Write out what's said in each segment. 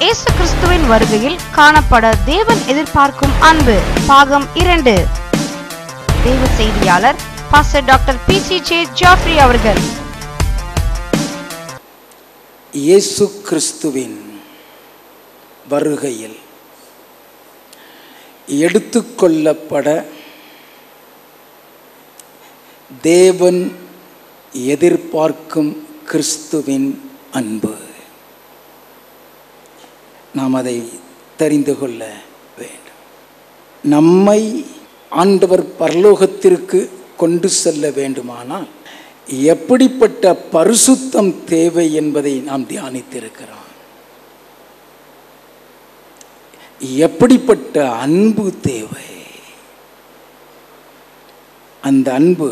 இயேசு கிறிஸ்துவின் வருகையில் காணப்பட தேவன் எதிர்பார்க்கும் அன்பு பாகம் இரண்டு தேவ செய்தியாளர் pastor doctor P C J Jafri அவர்கள் இயேசு கிறிஸ்துவின் வருகையில் எடுத்துக்கொள்ளப்பட தேவன் எதிர்பார்க்கும் கிறிஸ்துவின் அன்பு நாம் அதை தெரிந்து கொள்ள வேண்டும் நம்மை ஆண்டவர் பரலோகத்திற்கு கொண்டு செல்ல வேண்டுமானால் எப்படிப்பட்ட பரிசுத்தம் தேவை என்பதை நாம் தியானித்திருக்கிறோம் எப்படிப்பட்ட அன்பு தேவை அந்த அன்பு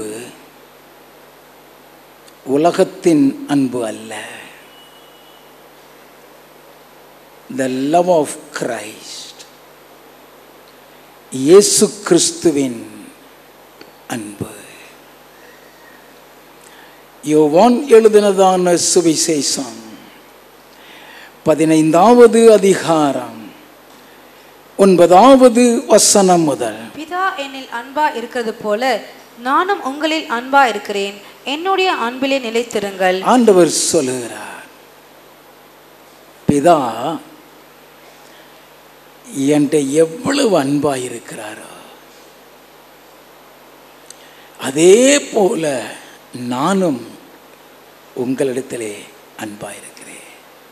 உலகத்தின் அன்பு அல்ல த லவ் ஆஃப் கிரைஸ்ட் இயேசு கிறிஸ்துவின் அன்பு யோவான் எழுதினதான சுவிசேஷம் பதினைந்தாவது அதிகாரம் ஒன்பதாவது வசனம் முதல் பிதா என்னில் அன்பா இருக்கிறது போல நானும் உங்களில் அன்பா இருக்கிறேன் என்னுடைய அன்பிலே நிலைத்திருங்கள் ஆண்டவர் சொல்லுகிறார் பிதா என்கிட்ட எவ்வளவு அன்பா இருக்கிறாரோ அதே போல நானும் உங்களிடத்திலே அன்பா இருக்கிறேன்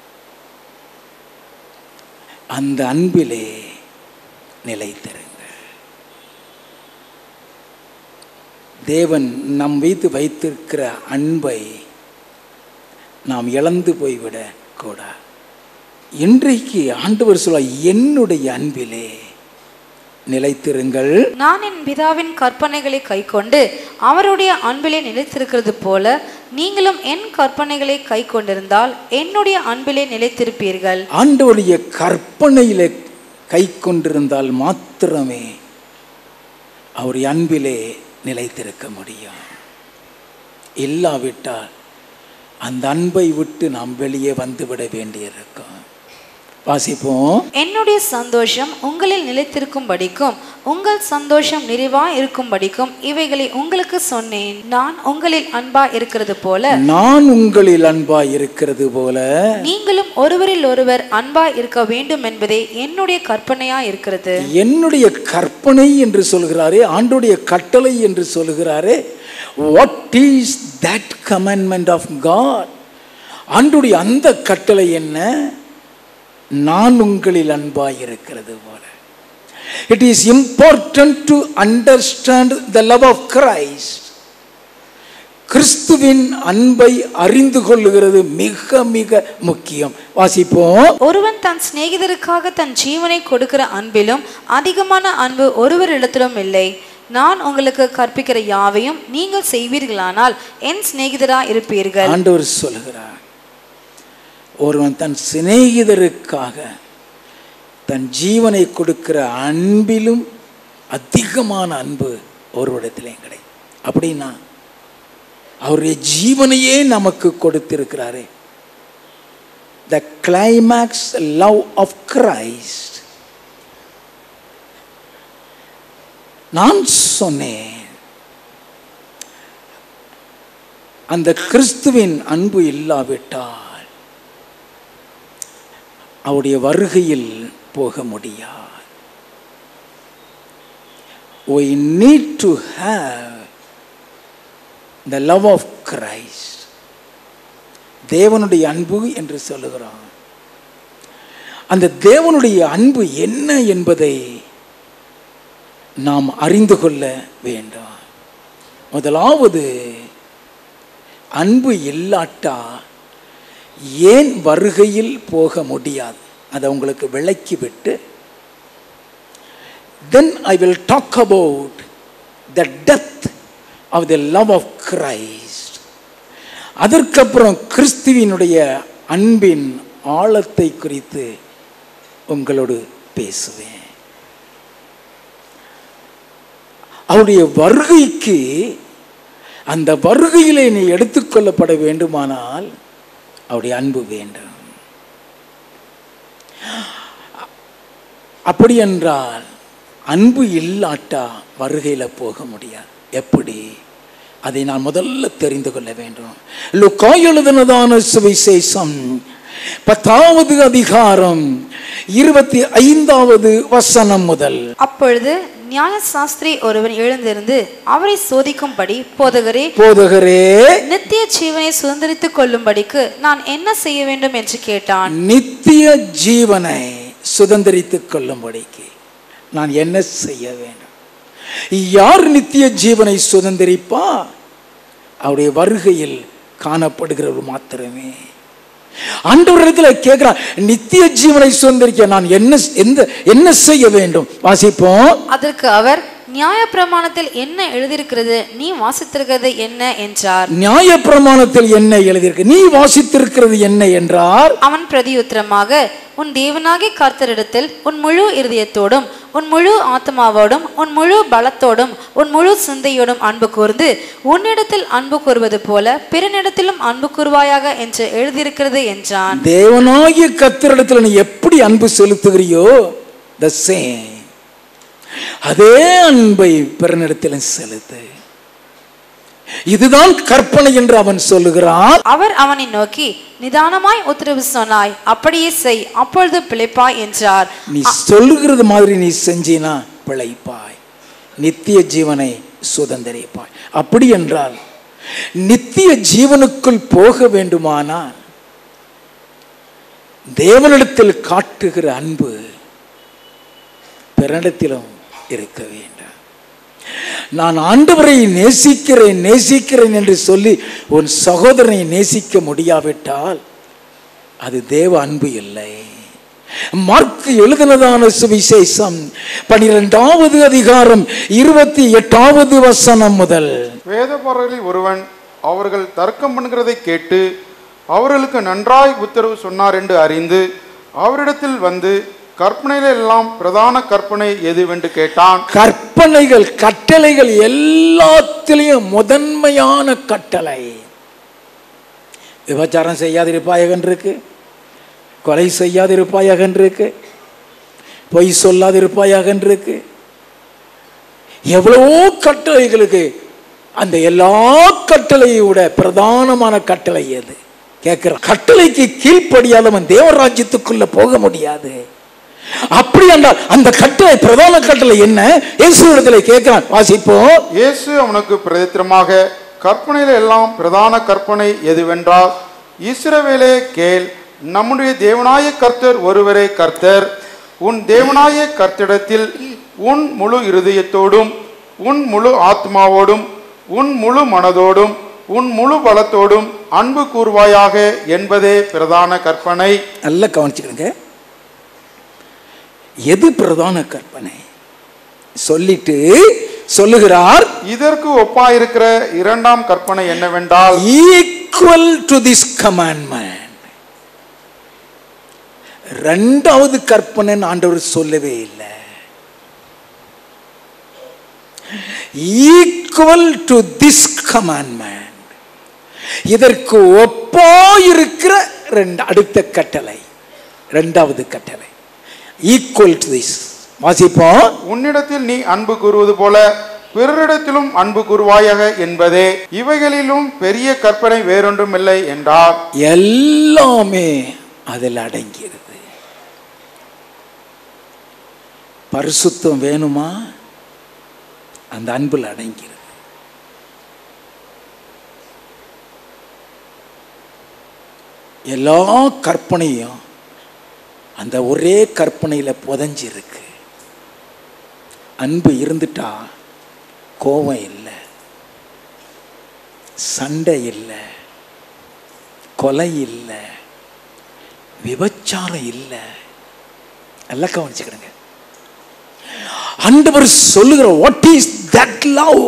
அந்த அன்பிலே நிலைத்திருங்கள் தேவன் நம் மீது வைத்திருக்கிற அன்பை நாம் இழந்து போய்விடக் கூடாது இன்றைக்கு ஆண்டவர் சொல்ல என்னுடைய அன்பிலே நிலைத்திருங்கள் நான் என் பிதாவின் கற்பனைகளை கைக்கொண்டு அவருடைய அன்பிலே நிலைத்திருக்கிறது போல நீங்களும் என் கற்பனைகளை கை கொண்டிருந்தால் என்னுடைய அன்பிலே நிலைத்திருப்பீர்கள் ஆண்டவருடைய கற்பனையில கை கொண்டிருந்தால் மாத்திரமே அவருடைய அன்பிலே நிலைத்திருக்க முடியும் இல்லாவிட்டால் அந்த அன்பை விட்டு நாம் வெளியே வந்துவிட வேண்டியிருக்கும் வாசிப்போம் என்னுடைய சந்தோஷம் உங்களில் நிலைத்திருக்கும்படிக்கும் உங்கள் சந்தோஷம் நிறைவா இருக்கும்படிக்கும் இவைகளை உங்களுக்கு சொன்னேன் நான் உங்களில் அன்பா இருக்கிறது போல நான் உங்களில் அன்பா இருக்கிறது போல நீங்களும் ஒருவரில் ஒருவர் அன்பா இருக்க வேண்டும் என்பதே என்னுடைய கற்பனையா இருக்கிறது என்னுடைய கற்பனை என்று சொல்கிறாரே ஆண்டுடைய கட்டளை என்று சொல்கிறாரே what is that commandment of God ஆண்டுடைய அந்த கட்டளை என்ன நான் உங்களில் அன்பாய் இருக்கிறது போல it is important to understand the love of Christ கிறிஸ்துவின் அன்பை அறிந்து கொள்ளுகிறது மிக மிக முக்கியம் வாசிப்போம் ஒருவன் தன் சிநேகிதருக்காக தன் ஜீவனை கொடுக்கிற அன்பிலும் அதிகமான அன்பு ஒருவரிடத்திலும் இல்லை நான் உங்களுக்கு கற்பிக்கிற யாவையும் நீங்கள் செய்வீர்களானால் என் சிநேகிதரா இருப்பீர்கள் ஆண்டவர் சொல்கிறார் ஒருவன் தன் சிநேகிதருக்காக தன் ஜீவனை கொடுக்கிற அன்பிலும் அதிகமான அன்பு ஒருவரிடத்திலே கிடைக்கும் அப்படின்னா அவருடைய ஜீவனையே நமக்கு கொடுத்திருக்கிறாரே the climax love of Christ நான் சொன்னேன் அந்த கிறிஸ்துவின் அன்பு இல்லாவிட்டால் அவருடைய வருகையில் போக முடியாது we need to have the love of Christ தேவனுடைய அன்பு என்று சொல்லுகிறான் அந்த தேவனுடைய அன்பு என்ன என்பதை நாம் அறிந்து கொள்ள வேண்டும் முதலாவது அன்பு இல்லாட்டா ஏன் வருகையில் போக முடியாது அதை உங்களுக்கு விளக்கி விட்டு then I will talk about the depth of the love of Christ அதற்கப்புறம் கிறிஸ்துவினுடைய அன்பின் ஆழத்தை குறித்து உங்களோடு பேசுவேன் அவருடைய வருகைக்கு அந்த வருகையிலே நீ எடுத்துக்கொள்ளப்பட வேண்டுமானால் அவருடைய அன்பு வேண்டும் அப்படி என்றால் அன்பு இல்லாட்டா வருகையில் போக முடியாது எப்படி அதை நான் முதல்ல தெரிந்து கொள்ள வேண்டும் லுக்கா எழுதினதான சுவிசேஷம் பத்தாவது அதிகாரம் இருபத்தி ஐந்தாவது வசனம் முதல் அப்பொழுது நியாயசாஸ்திரி ஒருவன் எழுந்திருந்து அவரை சோதிக்கும்படி போதகரே போதகரே நித்திய ஜீவனை சுதந்திரித்துக் கொள்ளும்படிக்கு நான் என்ன செய்ய வேண்டும் என்று கேட்டான் நித்திய ஜீவனை சுதந்திரித்துக் கொள்ளும்படிக்கு நான் என்ன செய்ய வேண்டும் யார் நித்திய ஜீவனை சுதந்திரிப்பா அவருடைய வருகையில் காணப்படுகிறவர் மாத்திரமே ஆண்டவரிடத்தில் கேட்கிறான் நித்திய ஜீவனை சுதந்திரிக்க நான் என்ன எந்த என்ன செய்ய வேண்டும் வாசிப்போம் அதற்கு அவர் நியாய பிரமாணத்தில் என்ன எழுதியிருக்கிறது நீ வாசித்திருக்கிறது என்ன என்றார் நியாய பிரமாணத்தில் என்ன எழுதியிருக்கு நீ வாசித்திருக்கிறது என்ன என்றார் அவன் பிரதியுத்தரமாக உன் தேவனாகிய கர்த்தரிடத்தில் உன் முழு இருதயத்தோடும் உன் முழு ஆத்மாவோடும் உன் முழு பலத்தோடும் உன் முழு சிந்தையோடும் அன்பு கூர்ந்து உன்னிடத்தில் அன்பு கூறுவது போல பிறனிடத்திலும் அன்பு கூறுவாயாக என்று எழுதியிருக்கிறது என்றான் தேவனாகிய கத்திரிடத்தில் நீ எப்படி அன்பு செலுத்துகிறியோ த சேம் அதே அன்பை பிறனிடத்திலும் செலுத்து இதுதான் கற்பனை என்று அவன் சொல்லுகிறான் அவர் அவனை நோக்கி நிதானமாய் உத்தரவு சொன்னாய் அப்படியே செய் அப்பொழுது பிழைப்பாய் என்றார் நீ சொல்லுகிறது மாதிரி நீ செஞ்சினா பிழைப்பாய் நித்திய ஜீவனை சுதந்திரிப்பாய் அப்படி என்றால் நித்திய ஜீவனுக்குள் போக வேண்டுமானால் தேவனிடத்தில் காட்டுகிற அன்பு பிறனிடத்திலும் இருக்க வேண்டும் நான் ஆண்டவரை நேசிக்கிறேன் நேசிக்கிறேன் என்று சொல்லி உன் சகோதரனை நேசிக்க முடியாவிட்டால் அது தேவ அன்பு இல்லை மார்க் எழுதினதான சுவிசேஷம் பனிரெண்டாவது அதிகாரம் இருபத்தி எட்டாவது வசனம் முதல் வேதபாரர்களில் ஒருவன் அவர்கள் தர்க்கம் பண்ணுகிறதை கேட்டு அவர்களுக்கு நன்றாய் உத்தரவு சொன்னார் என்று அறிந்து அவரிடத்தில் வந்து கற்பனையில எல்லாம் பிரதான கற்பனை எதுவென்று கேட்டான் கற்பனைகள் கட்டளைகள் எல்லாத்திலையும் முதன்மையான கட்டளை விபச்சாரம் செய்யாதிருப்பாயகன் இருக்கு கொலை செய்யாதிருப்பாயகன் இருக்கு பொய் சொல்லாதிருப்பாயகன் இருக்கு எவ்வளவோ கட்டளைகளுக்கு அந்த எல்லா கட்டளையை விட பிரதானமான கட்டளை எது கேட்கிறான் கட்டளைக்கு கீழ்ப்படியாதவன் தேவராஜ்யத்துக்குள்ள போக முடியாது அப்படி என்றால் அந்த கட்டளை பிரதான கட்டளை என்ன இயேசுவிடத்தில் கேட்கிறான் வாசிப்போம் இயேசு அவனுக்கு பிரதித்திரமாக கற்பனையில எல்லாம் பிரதான கற்பனை எதுவென்றால் இஸ்ரவேலே கேள் நம்முடைய தேவனாய கர்த்தர் ஒருவரே கர்த்தர் உன் தேவனாய கர்த்தரிடத்தில் உன் முழு இருதயத்தோடும் உன் முழு ஆத்மாவோடும் உன் முழு மனதோடும் உன் முழு பலத்தோடும் அன்பு கூறுவாயாக என்பதே பிரதான கற்பனை நல்லா கவனிச்சுக்கிடுங்க எது பிரதான கற்பனை சொல்லிட்டு சொல்லுகிறார் இதற்கு ஒப்பாயிருக்கிற இரண்டாம் கற்பனை என்னவென்றால் ஈக்குவல் டு திஸ் கமாண்ட்மெண்ட் ரெண்டாவது கற்பனைன்னு ஆண்டவர் சொல்லவே இல்லை ஈக்குவல் டு திஸ் கமாண்ட்மெண்ட் இதற்கு ஒப்பாயிருக்கிற ரெண்டு அடுத்த கட்டளை ரெண்டாவது கட்டளை ஈக்குவல் டு திஸ் வாசிப்போம் உன்னிடத்தில் நீ அன்பு கூறுவது போல பிறரிடத்திலும் அன்பு கூறுவாயாக என்பதே இவைகளிலும் பெரிய கற்பனை வேறொன்றும் இல்லை என்றார் எல்லாமே அதில் அடங்கியிருது பரிசுத்தம் வேணுமா அந்த அன்பில் அடங்கியிருது எல்லா கற்பனையும் அந்த ஒரே கற்பனையில் புதஞ்சிருக்கு அன்பு இருந்துட்டா கோபம் இல்லை சண்டை இல்லை கொலை இல்லை விபச்சாரம் இல்லை எல்லாம் கவனிச்சுக்கிடுங்க ஆண்டவர் சொல்லுகிற வாட் இஸ் தட் லவ்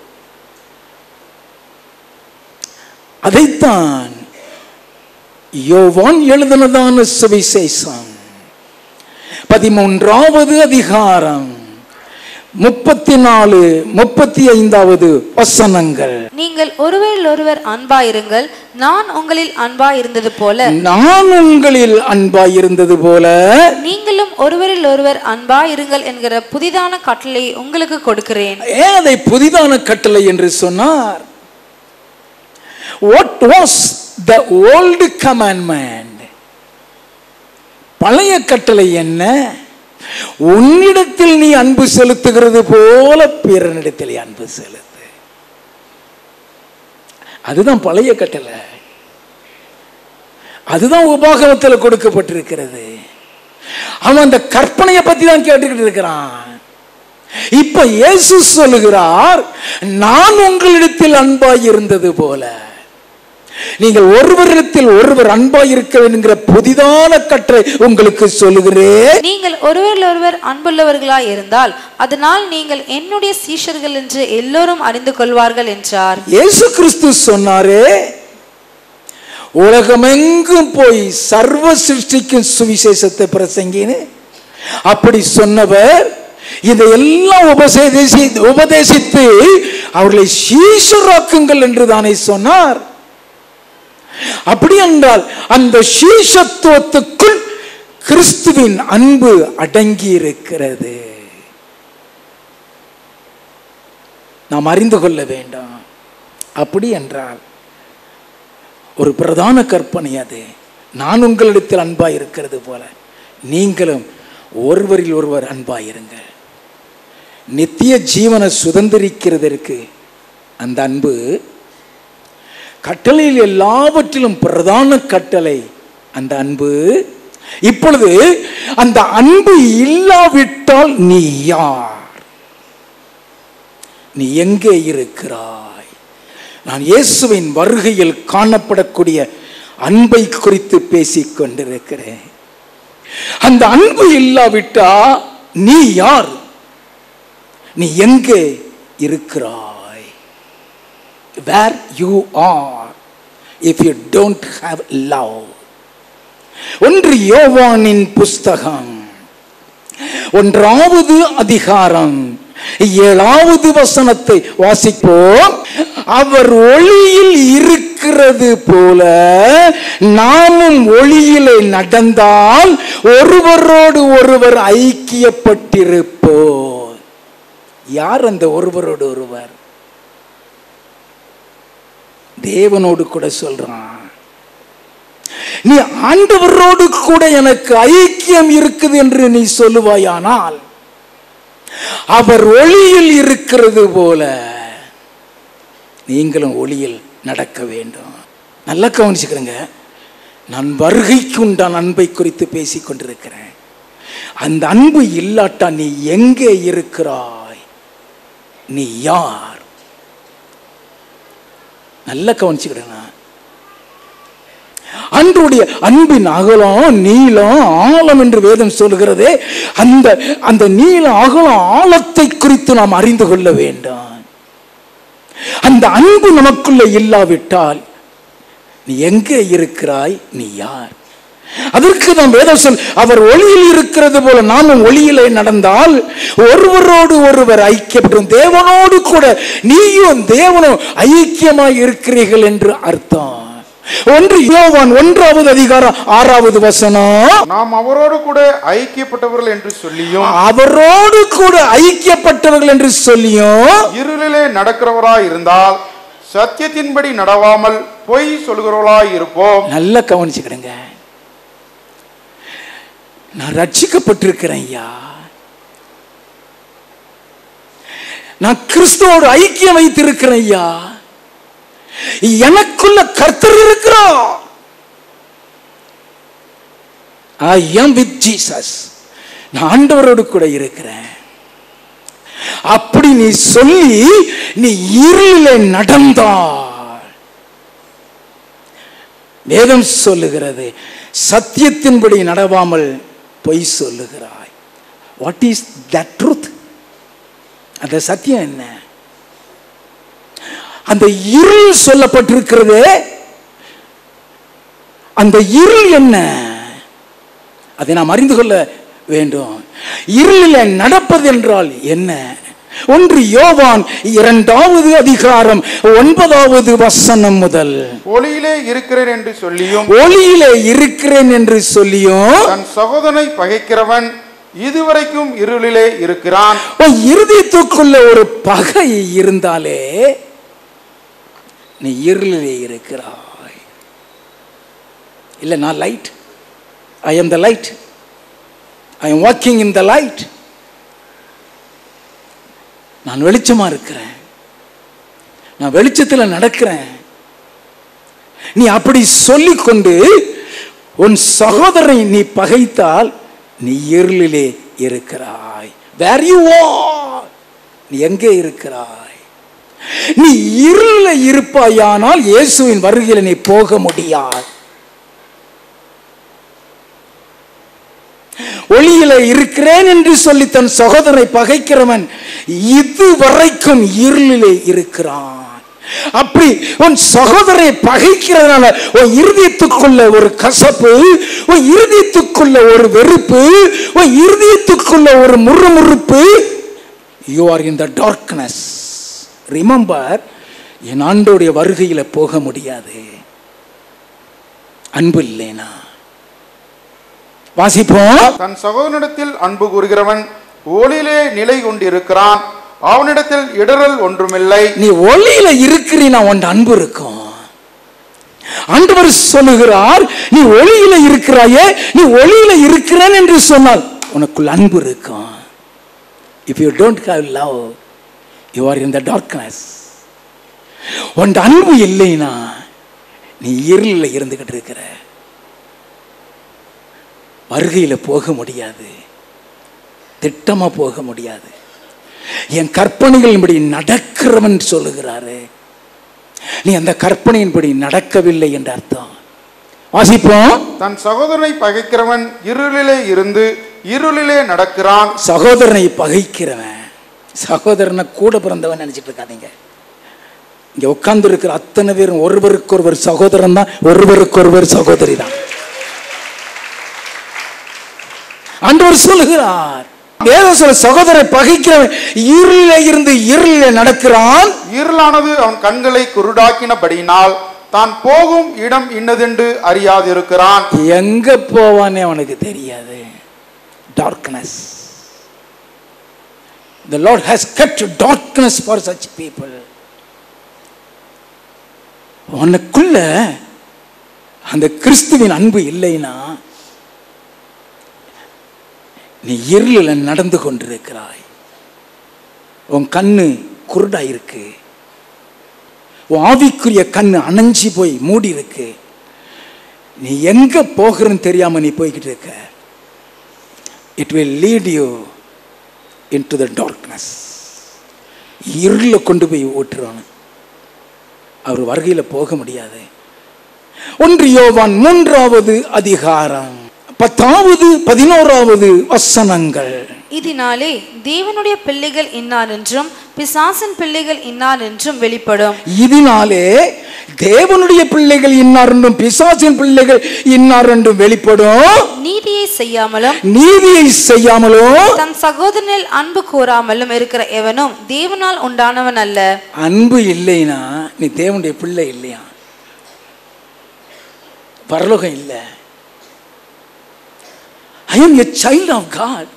அதைத்தான் யோவான் எழுதினதான சுவிசேஷம் பதிமூன்றாவது அதிகாரம் முப்பத்தி நாலு முப்பத்தி ஐந்தாவது வசனங்கள் நீங்கள் ஒருவரில் ஒருவர் அன்பாயிருங்கள் நான் உங்களில் அன்பாயிருந்தது போல நான் உங்களில் அன்பாய் இருந்தது போல நீங்களும் ஒருவரில் ஒருவர் அன்பாயிருங்கள் என்கிற புதிதான கட்டளையை உங்களுக்கு கொடுக்கிறேன் ஏன் அதை புதிதான கட்டளை என்று சொன்னார் what was the old commandment பழைய கட்டளை என்ன உன்னிடத்தில் நீ அன்பு செலுத்துகிறது போல பிறனிடத்தில் அன்பு செலுத்து அதுதான் பழைய கட்டளை அதுதான் உபாகமத்தில் கொடுக்கப்பட்டிருக்கிறது அவன் அந்த கற்பனையை பத்தி தான் கேட்டுக்கிட்டு இருக்கிறான் இப்ப இயேசு சொல்லுகிறார் நான் உங்களிடத்தில் அன்பாய் இருந்தது போல நீங்கள் ஒருவரிடத்தில் ஒருவர் அன்பாய் இருக்க வேண்டுங்கிற புதிதான கற்றை உங்களுக்கு சொல்லுகிறேன் நீங்கள் ஒருவரில் ஒருவர் அன்புள்ளவர்களாய் இருந்தால் அதனால் நீங்கள் என்னுடைய சீஷர்கள் என்று எல்லோரும் அறிந்து கொள்வார்கள் என்றார் இயேசு கிறிஸ்து சொன்னாரே உலகமெங்கும் போய் சர்வ சிருஷ்டிக்கும் சுவிசேஷத்தை பிரசங்கின்னு அப்படி சொன்னவர் இதையெல்லாம் உபதேசி உபதேசித்து அவர்களை சீஷராக்குங்கள் என்று தானே சொன்னார் அப்படி என்றால் அந்த சீஷத்துவத்துக்குள் கிறிஸ்துவின் அன்பு அடங்கி இருக்கிறது நாம் அறிந்து கொள்ள வேண்டாம் அப்படி என்றால் ஒரு பிரதான கற்பனை அது நான் உங்களிடத்தில் அன்பாய் இருக்கிறது போல நீங்களும் ஒருவரில் ஒருவர் அன்பாயிருங்கள் நித்திய ஜீவனை சுதந்திரிக்கிறதற்கு அந்த அன்பு கட்டளையில் எல்லாவற்றிலும் பிரதான கட்டளை அந்த அன்பு இப்பொழுது அந்த அன்பு இல்லாவிட்டால் நீ யார் நீ எங்கே இருக்கிறாய் நான் இயேசுவின் வருகையில் காணப்படக்கூடிய அன்பை குறித்து பேசிக் கொண்டிருக்கிறேன் அந்த அன்பு இல்லாவிட்டா நீ யார் நீ எங்கே இருக்கிறாய் where you are if you don't have love ஒன்று யோவானின் புஸ்தகம் ஒன்றாவது அதிகாரம் ஏழாவது வசனத்தை வாசிப்போம் அவர் ஒளியில் இருக்கிறது போல நாமும் ஒளியிலே நடந்தால் ஒருவரோடு ஒருவர் ஐக்கியப்பட்டிருப்போம் யார் அந்த ஒருவரோடு ஒருவர் தேவனோடு கூட சொல்றான் நீ ஆண்டவரோடு கூட எனக்கு ஐக்கியம் இருக்குது என்று நீ சொல்லுவாயானால் அவர் ஒளியில் இருக்கிறது போல நீங்களும் ஒளியில் நடக்க வேண்டும் நல்லா கவனிச்சுக்கிறேங்க நான் வருகைக்கு உண்டான அன்பை குறித்து பேசிக் கொண்டிருக்கிறேன் அந்த அன்பு இல்லாட்டா நீ எங்கே இருக்கிறாய் நீ யார் நல்லா கவனிச்சுக்கிறேங்க அன்றுடைய அன்பின் அகலம் நீளம் ஆழம் என்று வேதம் சொல்லுகிறதே அந்த அந்த நீள அகலம் ஆழத்தை குறித்து நாம் அறிந்து கொள்ள வேண்டும் அந்த அன்பு நமக்குள்ள இல்லாவிட்டால் நீ எங்கே இருக்கிறாய் நீ யார் அதற்கு நாம் வேதம் சொல் அவர் ஒளியில் இருக்கிறது போல நாமும் ஒளியிலே நடந்தால் ஒருவரோடு ஒருவர் ஐக்கியப்படும் தேவனோடு கூட நீயும் தேவனும் ஐக்கியமாய் இருக்கிறீர்கள் என்று அர்த்தம் ஒன்று யோவான் ஒன்றாவது அதிகாரம் ஆறாவது வசனம் நாம் அவரோடு கூட ஐக்கியப்பட்டவர்கள் என்று சொல்லியும் அவரோடு கூட ஐக்கியப்பட்டவர்கள் என்று சொல்லியும் இருளிலே நடக்கிறவராய் இருந்தால் சத்தியத்தின்படி நடவாமல் பொய் சொல்கிறவர்களாய் இருப்போம் நல்லா கவனிச்சுக்கிடுங்க நான் ரட்சிக்கப்பட்டிருக்கிறேன் ஐயா நான் கிறிஸ்துவோடு ஐக்கியம் வைத்திருக்கிறேன் ஐயா எனக்குள்ள கர்த்தர் இருக்கிறார் ஐ எம் வித் ஜீசஸ் நான் ஆண்டவரோடு கூட இருக்கிறேன் அப்படி நீ சொல்லி நீ இருளிலே நடந்தால் வேதம் சொல்லுகிறது சத்தியத்தின்படி நடவாமல் பொய் சொல்லுகிறாய் வாட் இஸ் தட் ட்ரூத் அந்த சத்தியம் என்ன அந்த இருள் சொல்லப்பட்டிருக்கிறது அந்த இருள் என்ன அதை நாம் அறிந்து கொள்ள வேண்டும் இருளில் நடப்ப நடப்பது என்றால் என்ன ஒன்று யோவான் இரண்டாவது அதிகாரம் ஒன்பதாவது வசனம் முதல் ஒளியிலே இருக்கிறேன் என்று சொல்லியும் ஒளியிலே இருக்கிறேன் என்று சொல்லியும் தன் சகோதரனை பகைக்கிறவன் இதுவரைக்கும் இருளிலே இருக்கிறான் உன் இருதயத்துக்குள்ள ஒரு பகை இருந்தாலே நீ இருளிலே இருக்கிறாய் இல்ல நான் light I am the light I am walking in the light நான் வெளிச்சமா இருக்கிறேன் நான் வெளிச்சத்தில் நடக்கிறேன் நீ அப்படி சொல்லிக்கொண்டு உன் சகோதரனை நீ பகைத்தால் நீ இருளிலே இருக்கிறாய் வேர் யூ நீ எங்கே இருக்கிறாய் நீ இருளில் இருப்பாயானால் இயேசுவின் வருகையில் நீ போக முடியாது ஒளியில இருக்கிறேன் என்று சொல்லி தன் சகோதரனை பகைக்கிறவன் இதுவரைக்கும் இருளிலே இருக்கிறான் அப்படி உன் சகோதரை பகைக்கிறதுனால உன் இருதயத்துக்குள்ள ஒரு கசப்பு உன் இருதயத்துக்குள்ள ஒரு வெறுப்பு உன் இருதயத்துக்குள்ள ஒரு முறுமுறுப்பு you are in the darkness remember என் ஆண்டோடைய வருகையில போக முடியாது அன்பு இல்லைனா வாசிப்போம் தன் சகோதரனிடத்தில் அன்பு கூறுகிறவன் ஒளியிலே நிலை கொண்டிருக்கிறான் அவனிடத்தில் இடரல் ஒன்றுமில்லை நீ ஒளியில இருக்கிறீனா உன் அன்பு இருக்கும் ஆண்டவர் சொல்லுகிறார் நீ ஒளியில இருக்கிறாயே நீ ஒளியில இருக்கிறேன் என்று சொன்னால் உனக்குள் அன்பு இருக்கும் if you don't have love you are in the darkness உன் அன்பு இல்லைனா நீ இருளில் இருந்துகிட்டு இருக்கிற வருகையில போக முடியாது திட்டமா போக முடியாது என் கற்பனைகளின்படி நடக்கிறவன் சொல்லுகிறாரு நீ அந்த கற்பனையின்படி நடக்கவில்லை என்ற அர்த்தம் வாசிப்போம் தன் சகோதரனை பகைக்கிறவன் இருளிலே இருந்து இருளிலே நடக்கிறான் சகோதரனை பகைக்கிறவன் சகோதரனை கூட பிறந்தவன் நினைச்சிட்டு இருக்காதீங்க இங்க உட்கார்ந்து இருக்கிற அத்தனை பேரும் ஒருவருக்கு ஒருவர் சகோதரன் தான் ஒருவருக்கு ஒருவர் சகோதரி தான் ஆண்டவர் சொல்லுகிறார் வேத சொல்ல சகோதரை பகைக்கிறவன் இருளில இருந்து இருளில நடக்கிறான் இருளானது அவன் கண்களை குருடாக்கினபடியினால் தான் போகும் இடம் இன்னதென்று அறியாதிருக்கிறான் எங்க போவானே அவனுக்கு தெரியாது darkness The Lord has kept darkness for such people. உனக்குள்ள அந்த கிறிஸ்துவின் அன்பு இல்லைன்னா நீ இருளில் நடந்து கொண்டிருக்கிறாய் உன் கண்ணு குருடா இருக்கு உன் ஆவிக்குரிய கண்ணு அணைஞ்சி போய் மூடி இருக்கு நீ எங்க போகிறன்னு தெரியாம நீ போய்கிட்டு இருக்க it will lead you in to the darkness இருள கொண்டு போய் ஓட்டுறான் அவர் வருகையில் போக முடியாது ஒன்று யோவான் மூன்றாவது அதிகாரம் பத்தாவது பதினோராவது வசனங்கள் இதனாலே தேவனுடைய பிள்ளைகள் இன்னார் என்றும் பிசாசின் பிள்ளைகள் இன்னார் என்றும் வெளிப்படும் இதனாலே தேவனுடைய பிள்ளைகள் இன்னார் என்றும் பிசாசின் பிள்ளைகள் இன்னார் என்றும் வெளிப்படும் நீதியை செய்யாமலும் நீதியை செய்யாமலும் தன் சகோதரனில் அன்பு கூறாமலும் இருக்கிற எவனும் தேவனால் உண்டானவன் அல்ல அன்பு இல்லைனா நீ தேவனுடைய பிள்ளை இல்லையா பரலோகம் இல்லை I am a child of God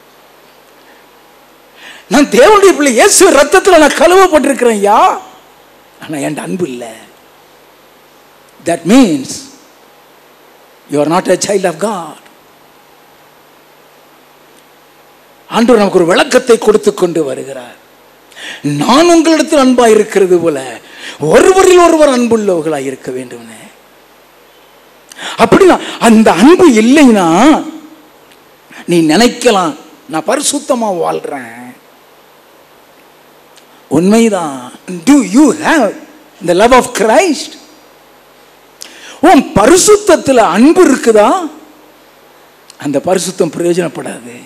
நான் தேவனுடைய பிள்ளை இயேசு ரத்தத்தில் நான் கழுவப்பட்டிருக்கிறேன் யா ஆனால் என் அன்பு இல்லை that means you are not a child of God ஆண்டவர் நமக்கு ஒரு விளக்கத்தை கொடுத்து கொண்டு வருகிறார் நான் உங்களிடத்தில் அன்பாய் இருக்கிறது போல ஒருவரில் ஒருவர் அன்புள்ளவர்களாய் இருக்க வேண்டும் அப்படின்னா அந்த அன்பு இல்லைன்னா நீ நினைக்கலாம் நான் பரிசுத்தமா வாழ்றேன் உண்மைதான் do you have the love of Christ உன் பரிசுத்தத்தில் அன்பு இருக்குதா அந்த பரிசுத்தம் பிரயோஜனப்படாது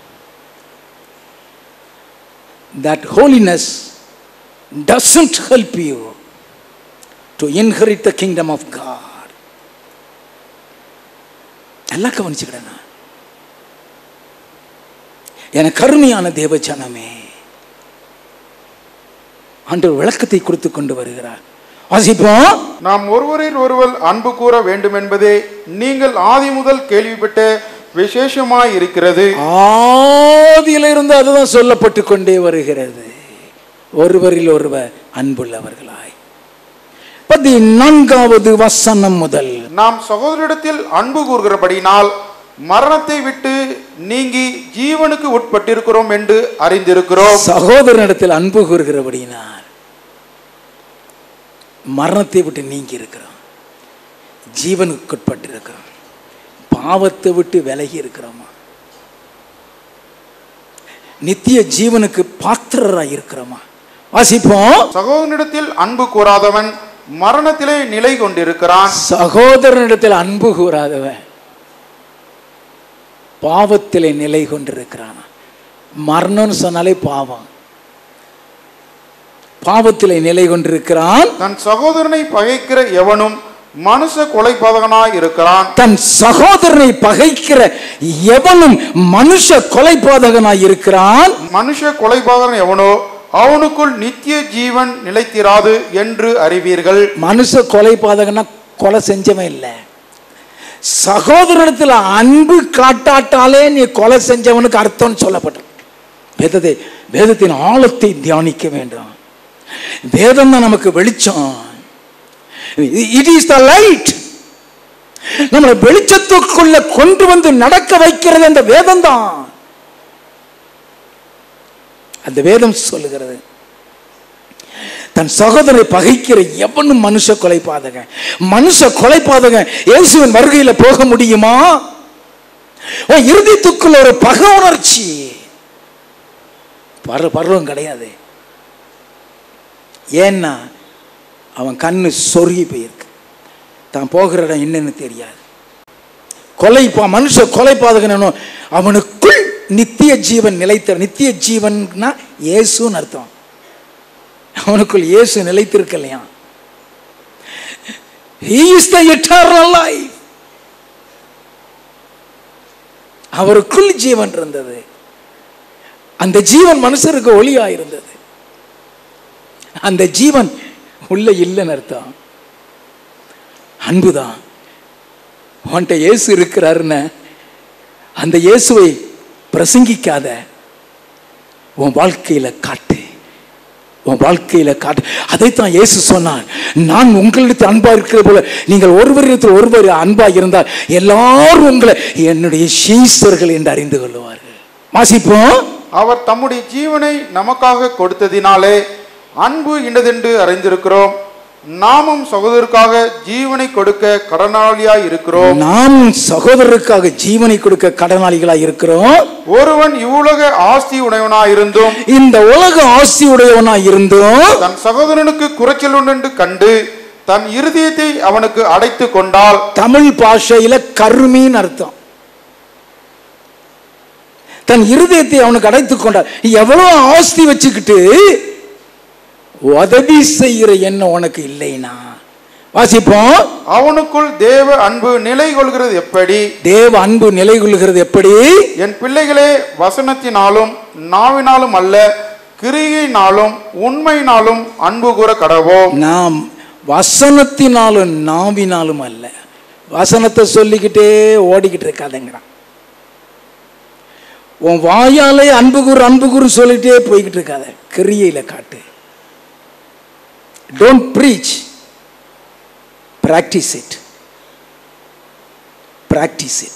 that holiness doesn't help you to inherit the kingdom of God. எல்லாம் கவனிச்சுக்கிறேன் நான். என கருமையான தேவ ஜனமே ஆண்டவர் விளக்கத்தை கொடுத்து கொண்டு வருகிறார் வாசிப்போம் நாம் ஒருவரில் ஒருவர் அன்பு கூற வேண்டும் என்பதே நீங்கள் ஆதி முதல் கேள்விப்பட்ட விசேஷமாய் இருக்கிறது ஆதியிலிருந்து அதுதான் சொல்லப்பட்டு கொண்டே வருகிறது ஒருவரில் ஒருவர் அன்புள்ளவர்களாய் பதினான்காவது வசனம் முதல் நாம் சகோதரிடத்தில் அன்பு கூறுகிறபடினால் மரணத்தை விட்டு நீங்கி ஜீவனுக்கு உட்பட்டிருக்கிறோம் என்று அறிந்திருக்கிறோம் சகோதரனிடத்தில் அன்பு கூறுகிறபடினார் மரணத்தை விட்டு நீங்கி இருக்கிறோம் ஜீவனுக்கு உட்பட்டு இருக்கிறோம் பாவத்தை விட்டு விலகி இருக்கிறோமா நித்திய ஜீவனுக்கு பாத்திரராய் இருக்கிறோமா வாசிப்போம் சகோதரனிடத்தில் அன்பு கூறாதவன் மரணத்திலே நிலை கொண்டிருக்கிறான் சகோதரனிடத்தில் அன்பு கூறாதவன் பாவத்திலே நிலை கொண்டிருக்கிறான் மரணம்னு சொன்னாலே பாவம் பாவத்திலே நிலை கொண்டிருக்கிறான் தன் சகோதரனை பகைக்கிற எவனும் மனுஷ கொலைபாதகனாய் இருக்கிறான் தன் சகோதரனை பகைக்கிற எவனும் மனுஷ கொலைபாதகனாய் இருக்கிறான் மனுஷ கொலைபாதகன் எவனோ அவனுக்குள் நித்திய ஜீவன் நிலைத்திராது என்று அறிவீர்கள் மனுஷ கொலைபாதகனா கொலை செஞ்சவன் இல்லை சகோதரத்தில் அன்பு காட்டாட்டாலே நீ கொலை செஞ்சவனுக்கு அர்த்தம்னு சொல்லப்பட்டிருக்கு வேதத்தை வேதத்தின் ஆழத்தை தியானிக்க வேண்டும் வேதம் தான் நமக்கு வெளிச்சம் இட் இஸ் த லைட் நம்மளை வெளிச்சத்துக்குள்ள கொண்டு வந்து நடக்க வைக்கிறது அந்த வேதம் தான் அந்த வேதம் சொல்லுகிறது தன் சகோதரனை பகைக்கிற எவனும் மனுஷ கொலைபாதகன் மனுஷ கொலைபாதகன் இயேசுவின் வருகையில போக முடியுமா உன் இருதயத்துக்குள்ள ஒரு பகை உணர்ச்சி பர பருவம் கிடையாது ஏன்னா அவன் கண்ணு சொருகி போயிருக்கு தான் போகிற இடம் என்னன்னு தெரியாது கொலை பா- மனுஷ கொலைபாதகன் அவனுக்குள் நித்திய ஜீவன் நிலைத்த நித்திய ஜீவன்னா இயேசுன்னு அர்த்தம் அவனுக்குள் இயேசு நிலைத்திருக்கலையா He is the eternal life. அவருக்குள் ஜீவன் இருந்தது அந்த ஜீவன் மனுஷருக்கு ஒளியா இருந்தது அந்த ஜீவன் உள்ள இல்லைன்னு அர்த்தம் அன்புதான் உன்கிட்ட இயேசு இருக்கிறாருன்னு அந்த இயேசுவை பிரசங்கிக்காத உன் வாழ்க்கையில காட்டு உன் வாழ்க்கையில காட்டு அதைத்தான் இயேசு சொன்னார் நான் உங்களிடத்தில் அன்பா இருக்கிறது போல நீங்கள் ஒருவரிடத்தில் ஒருவர் அன்பா இருந்தால் எல்லாரும் உங்களை என்னுடைய சீசர்கள் என்று அறிந்து கொள்வார்கள் வாசிப்போம் அவர் தம்முடைய ஜீவனை நமக்காக கொடுத்ததினாலே அன்பு இன்னதென்று அறிந்திருக்கிறோம் நாமும் சகோதரருக்காக ஜீவனை கொடுக்க கடனாளியாய் இருக்கிறோம் நாம் சகோதரருக்காக ஜீவனை கொடுக்க கடனாளிகளாய் இருக்கிறோம் ஒருவன் இவ்வுலக ஆஸ்தி உடையவனாயிருந்தும் இந்த உலக ஆசி உடையவனாய் இருந்தும் தன் சகோதரனுக்கு குறைச்சல் உண்டு கண்டு தன் இருதயத்தை அவனுக்கு அடைத்து கொண்டால் தமிழ் பாஷையில கருமின்னு அர்த்தம் தன் இருதயத்தை அவனுக்கு அடைத்துக் கொண்டார் எவ்வளவு ஆஸ்தி வச்சுக்கிட்டு உதவி செய்கிற எண்ணம் உனக்கு இல்லைனா வாசிப்போம் அவனுக்குள் தேவ அன்பு நிலை கொள்கிறது எப்படி தேவ அன்பு நிலை கொள்கிறது எப்படி என் பிள்ளைகளே வசனத்தினாலும் நாவினாலும் அல்ல கிரியினாலும் உண்மையினாலும் அன்பு கூற கடவோம் நாம் வசனத்தினாலும் நாவினாலும் அல்ல வசனத்தை சொல்லிக்கிட்டே ஓடிக்கிட்டு இருக்காதங்கிறான் உன் வாயாலே அன்பு கூறு அன்பு கூறு சொல்லிட்டே போய்கிட்டு இருக்காத கிரியையில காட்டு don't preach practice it practice it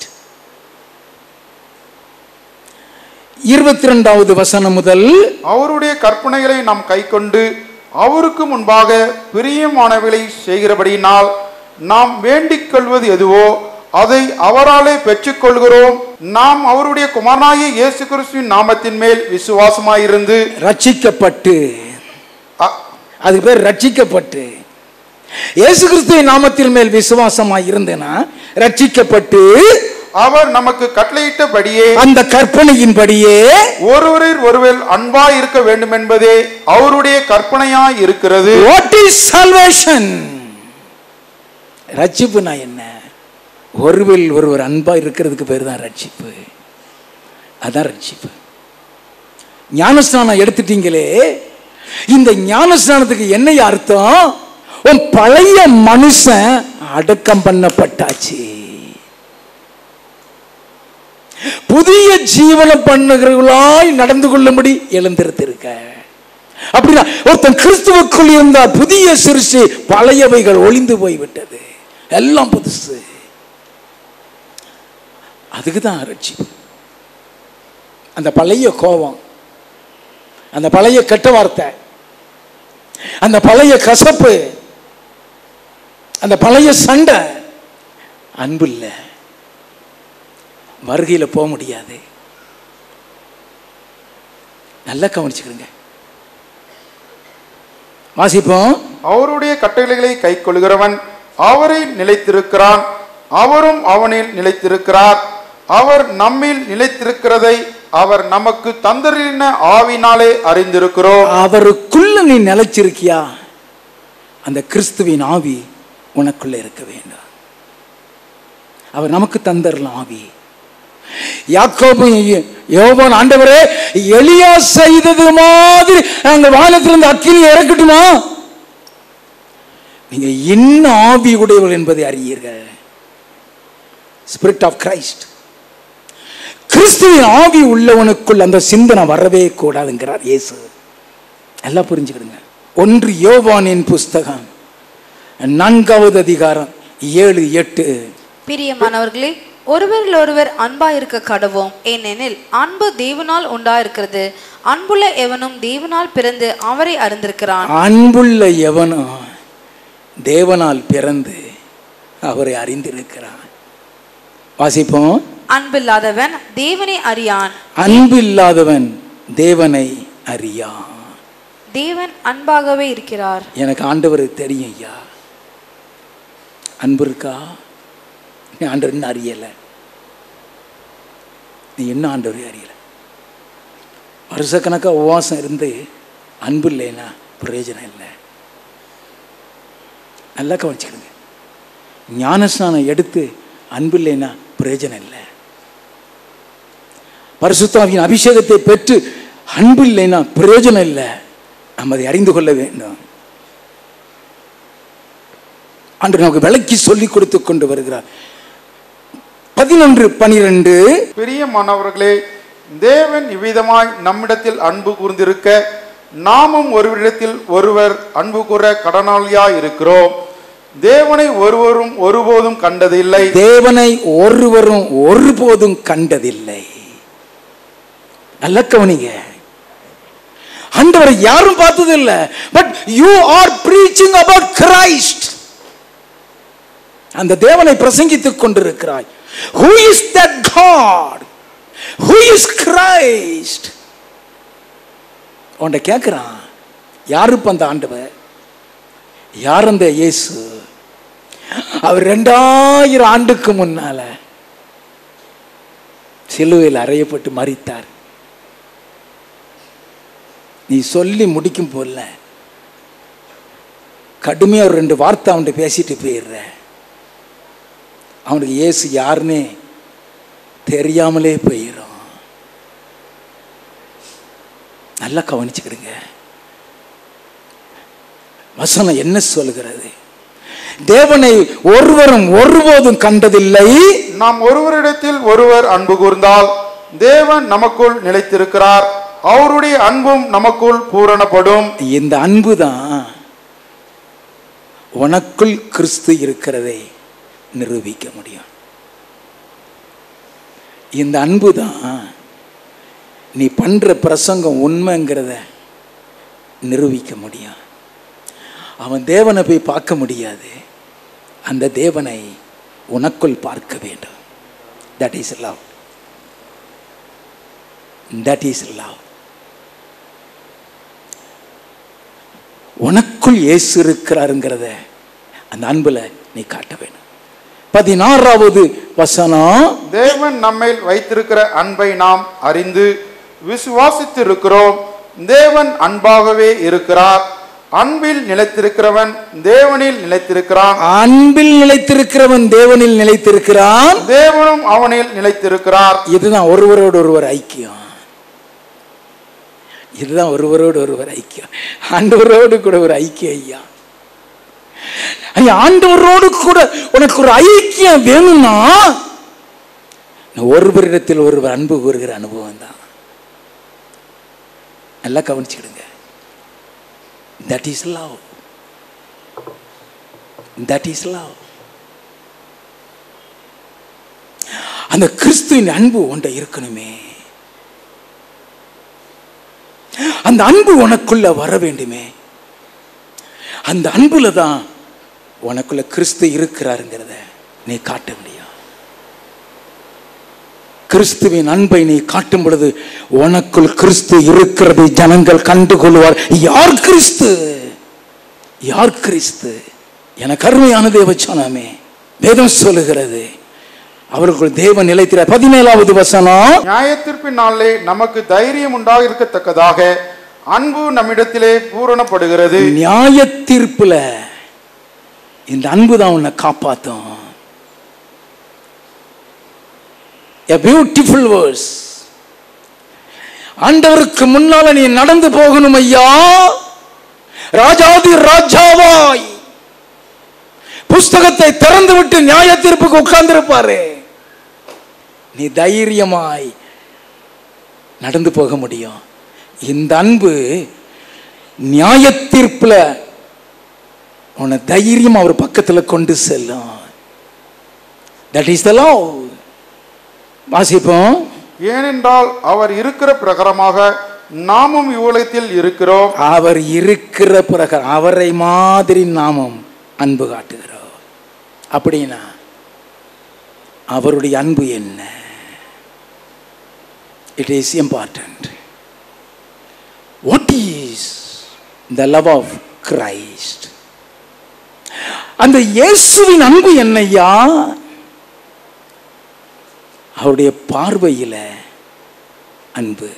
இருபத்தி ரெண்டாவது வசனம் முதல் அவருடைய கற்பனைகளை நாம் கைக்கொண்டு அவருக்கு முன்பாக பிரியமானவைகளை செய்கிறபடியினால் நாம் வேண்டிக் கொள்வது எதுவோ அதை அவராலே பெற்றுக்கொள்கிறோம் நாம் அவருடைய குமாரனாகிய இயேசு கிறிஸ்துவின் நாமத்தின் மேல் விசுவாசமாயிருந்து ரட்சிக்கப்பட்டு அ- அதுக்கு பேர் ரட்சிக்கப்பட்டு இயேசு கிறிஸ்துவின் நாமத்தின் மேல் விசுவாசமாய் இருந்தேனா ரட்சிக்கப்பட்டு அவர் நமக்கு கட்டளையிட்டபடியே அந்த கற்பனையின்படியே ஒருவரில் ஒருவர் அன்பாய் இருக்க வேண்டும் என்பதே அவருடைய கற்பனையாய் இருக்கிறது வாட் இஸ் சால்வேஷன் ரட்சிப்புனா என்ன ஒருவில் ஒருவர் அன்பா இருக்கிறதுக்கு பேர் தான் ரட்சிப்பு அதான் ரட்சிப்பு ஞானஸ்நானம் எடுத்துட்டீங்களே இந்த ஞானஸ்நானத்துக்கு என்ன அர்த்தம் உன் பழைய மனுஷன் அடக்கம் பண்ணப்பட்டாச்சு புதிய ஜீவன பண்ணுகிறவர்களாய் நடந்து கொள்ளும்படி எழுந்திருத்திருக்க அப்படின்னா ஒருத்தன் கிறிஸ்துவுக்குள் இருந்த புதிய சிறுசு பழையவைகள் ஒளிந்து போய்விட்டது எல்லாம் புதுசு அதுக்கு தான் ரட்சிப்பு அந்த பழைய கோபம் அந்த பழைய கெட்ட வார்த்தை அந்த பழைய கசப்பு அந்த பழைய சண்டை அன்பு இல்லை வருகையில் போக முடியாது நல்லா கவனிச்சுக்கிறங்க வாசிப்போம் அவருடைய கட்டளைகளை கைக்கொள்கிறவன் அவரை நிலைத்திருக்கிறான் அவரும் அவனில் நிலைத்திருக்கிறார் அவர் நம்மில் நிலைத்திருக்கிறதை அவர் நமக்கு தந்தரின ஆவினாலே அறிந்திருக்கிறோம் அவருக்குள்ள நீ நிலைச்சிருக்கியா அந்த கிறிஸ்துவின் ஆவி உனக்குள்ள இருக்க வேண்டும் அவர் நமக்கு தந்தரலாம் ஆவி யாக்கோபு யோவான் ஆண்டவரே எலியா செய்தது மாதிரி நாங்கள் வானத்திலிருந்து அக்கினி இறக்கட்டுமா நீங்க என்ன ஆவி உடையவர்கள் என்பதை அறியீர்கள் ஸ்பிரிட் ஆஃப் கிரைஸ்ட் கிறிஸ்துவின் ஆவி உள்ளவனுக்குள் அந்த சிந்தனை வரவே கூடாதுங்கிறார் இயேசு எல்லாம் புரிஞ்சுக்கிடுங்க ஒன்று யோவானின் புஸ்தகம் நான்காவது அதிகாரம் ஏழு எட்டு பிரியமானவர்களே ஒருவரில் ஒருவர் அன்பா இருக்க கடவோம் ஏனெனில் அன்பு தேவனால் உண்டாயிருக்கிறது அன்புள்ள எவனும் தேவனால் பிறந்து அவரை அறிந்திருக்கிறான் அன்புள்ள எவனும் தேவனால் பிறந்து அவரை அறிந்திருக்கிறான் வாசிப்போம் அன்பில்லாதவன் தேவனை அறியான் அன்பு இல்லாதவன் தேவனை அறியான் தேவன் அன்பாகவே இருக்கிறார் எனக்கு ஆண்டவர் தெரியும் ஐயா அன்பு இருக்கா நீ ஆண்டவர் இன்னும் அறியலை நீ என்ன ஆண்டவரே அறியலை வருஷக்கணக்காக உபவாசம் இருந்து அன்பு இல்லைன்னா பிரயோஜனம் இல்லை நல்லா கவனிச்சுக்கிடுங்க ஞானஸ்நானம் எடுத்து அன்பு இல்லைன்னா பிரயோஜனம் இல்லை பரிசுத்தாவின் அபிஷேகத்தை பெற்று அன்பு இல்லைன்னா பிரயோஜனம் இல்லை நம்ம அதை அறிந்து கொள்ள வேண்டும் அன்று நமக்கு விளக்கி சொல்லிக் கொடுத்து கொண்டு வருகிறார் பதினொன்று பனிரெண்டு பிரியமானவர்களே தேவன் இவ்விதமாய் நம்மிடத்தில் அன்பு கூர்ந்திருக்க நாமும் ஒருவரிடத்தில் ஒருவர் அன்பு கூற கடனாளியாய் இருக்கிறோம் தேவனை ஒருவரும் ஒருபோதும் கண்டதில்லை தேவனை ஒருவரும் ஒருபோதும் கண்டதில்லை நல்ல கவனிங்க ஆண்டவரை யாரும் பார்த்ததில்ல but you are preaching about Christ அந்த தேவனை பிரசங்கித்துக் கொண்டிருக்கிறாய் who is that God who is Christ உன்ட கேட்குறான் யாருப்ப அந்த ஆண்டவர் யார் அந்த இயேசு அவர் ரெண்டாயிரம் ஆண்டுக்கு முன்னால சிலுவையில் அறையப்பட்டு மறித்தார் நீ சொல்லி முடிக்கும் போல கடுமையாக ஒரு ரெண்டு வார்த்தை அவன்கிட்ட பேசிட்டு போயிடுற அவனுக்கு இயேசு யாருன்னே தெரியாமலே போயிடும் நல்லா கவனிச்சுக்கிடுங்க வசனம் என்ன சொல்கிறது தேவனை ஒருவரும் ஒருபோதும் கண்டதில்லை நாம் ஒருவரிடத்தில் ஒருவர் அன்பு கூர்ந்தால் தேவன் நமக்குள் நிலைத்திருக்கிறார் அவருடைய அன்பும் நமக்குள் பூரணப்படும் இந்த அன்பு தான் உனக்குள் கிறிஸ்து இருக்கிறதை நிரூபிக்க முடியும் இந்த அன்பு தான் நீ பண்ற பிரசங்கம் உண்மைங்கிறத நிரூபிக்க முடியும் அவன் தேவனை போய் பார்க்க முடியாது அந்த தேவனை உனக்குள் பார்க்க வேண்டும் that is love that is love உனக்குள் இயேசு இருக்கிறாருங்கிறத அந்த அன்புல நீ காட்ட வேணும் பதினாறாவது வசனம் தேவன் நம்மேல் வைத்திருக்கிற அன்பை நாம் அறிந்து விசுவாசித்திருக்கிறோம் தேவன் அன்பாகவே இருக்கிறார் அன்பில் நிலைத்திருக்கிறவன் தேவனில் நிலைத்திருக்கிறான் அன்பில் நிலைத்திருக்கிறவன் தேவனில் நிலைத்திருக்கிறான் தேவனும் அவனில் நிலைத்திருக்கிறார் இதுதான் ஒருவரோடு ஒருவர் ஐக்கியம் இதுதான் ஒருவரோடு ஒருவர் ஐக்கியம் ஆண்டவரோடு கூட ஒரு ஐக்கியம் ஐயா ஐயா ஆண்டவரோடு கூட உனக்கு ஒரு ஐக்கியம் வேணும்னா ஒருவரிடத்தில் ஒருவர் அன்பு கூறுகிற அனுபவம் தான் நல்லா கவனிச்சுக்கிடுங்க that is love that is love அந்த கிறிஸ்துவின் அன்பு உன்ட இருக்கணுமே அந்த அன்பு உனக்குள்ள வர வேண்டுமே அந்த அன்புல தான் உனக்குள்ள கிறிஸ்து இருக்கிறாருங்கிறத நீ காட்ட முடியும் கிறிஸ்துவின் அன்பை நீ காட்டும் பொழுது உனக்குள் கிறிஸ்து இருக்கிறது ஜனங்கள் கண்டுகொள்வார் யார் கிறிஸ்து யார் கிறிஸ்து எனக்கு அருமையான தேவச்சானமே வேதம் சொல்லுகிறது அவர்கள் தேவ நிலைத்திர பதினேழாவது வசனம் நியாயத்தீர்ப்பின் நாளிலே நமக்கு தைரியம் உண்டாக இருக்கத்தக்கதாக அன்பு நம்மிடத்திலே பூரணப்படுகிறது நியாய தீர்ப்புல இந்த அன்பு தான் உன்னை காப்பாத்தும் a beautiful verse ஆண்டவருக்கு முன்னால நீ நடந்து போகணும் ஐயா ராஜாதி ராஜாவாய் புஸ்தகத்தை திறந்து விட்டு நியாய தீர்ப்புக்கு உட்கார்ந்திருப்பாரு நீ தைரியமாய் நடந்து போக முடியும் இந்த அன்பு நியாய தீர்ப்புல உன்னை தைரியமா அவர் பக்கத்துல கொண்டு செல்லும் தட் இஸ் த லவ் வாசிப்போம் ஏனென்றால் அவர் இருக்கிற பிரகாரமாக நாமும் இவ்வுலகத்தில் இருக்கிறோம் அவர் இருக்கிற பிறகு அவரை மாதிரி நாமும் அன்பு காட்டுகிறோம் அப்படின்னா அவருடைய அன்பு என்ன it is important what is the love of Christ அந்த இயேசுவின் அன்பு என்னையா அவருடைய பார்வையில் அன்பு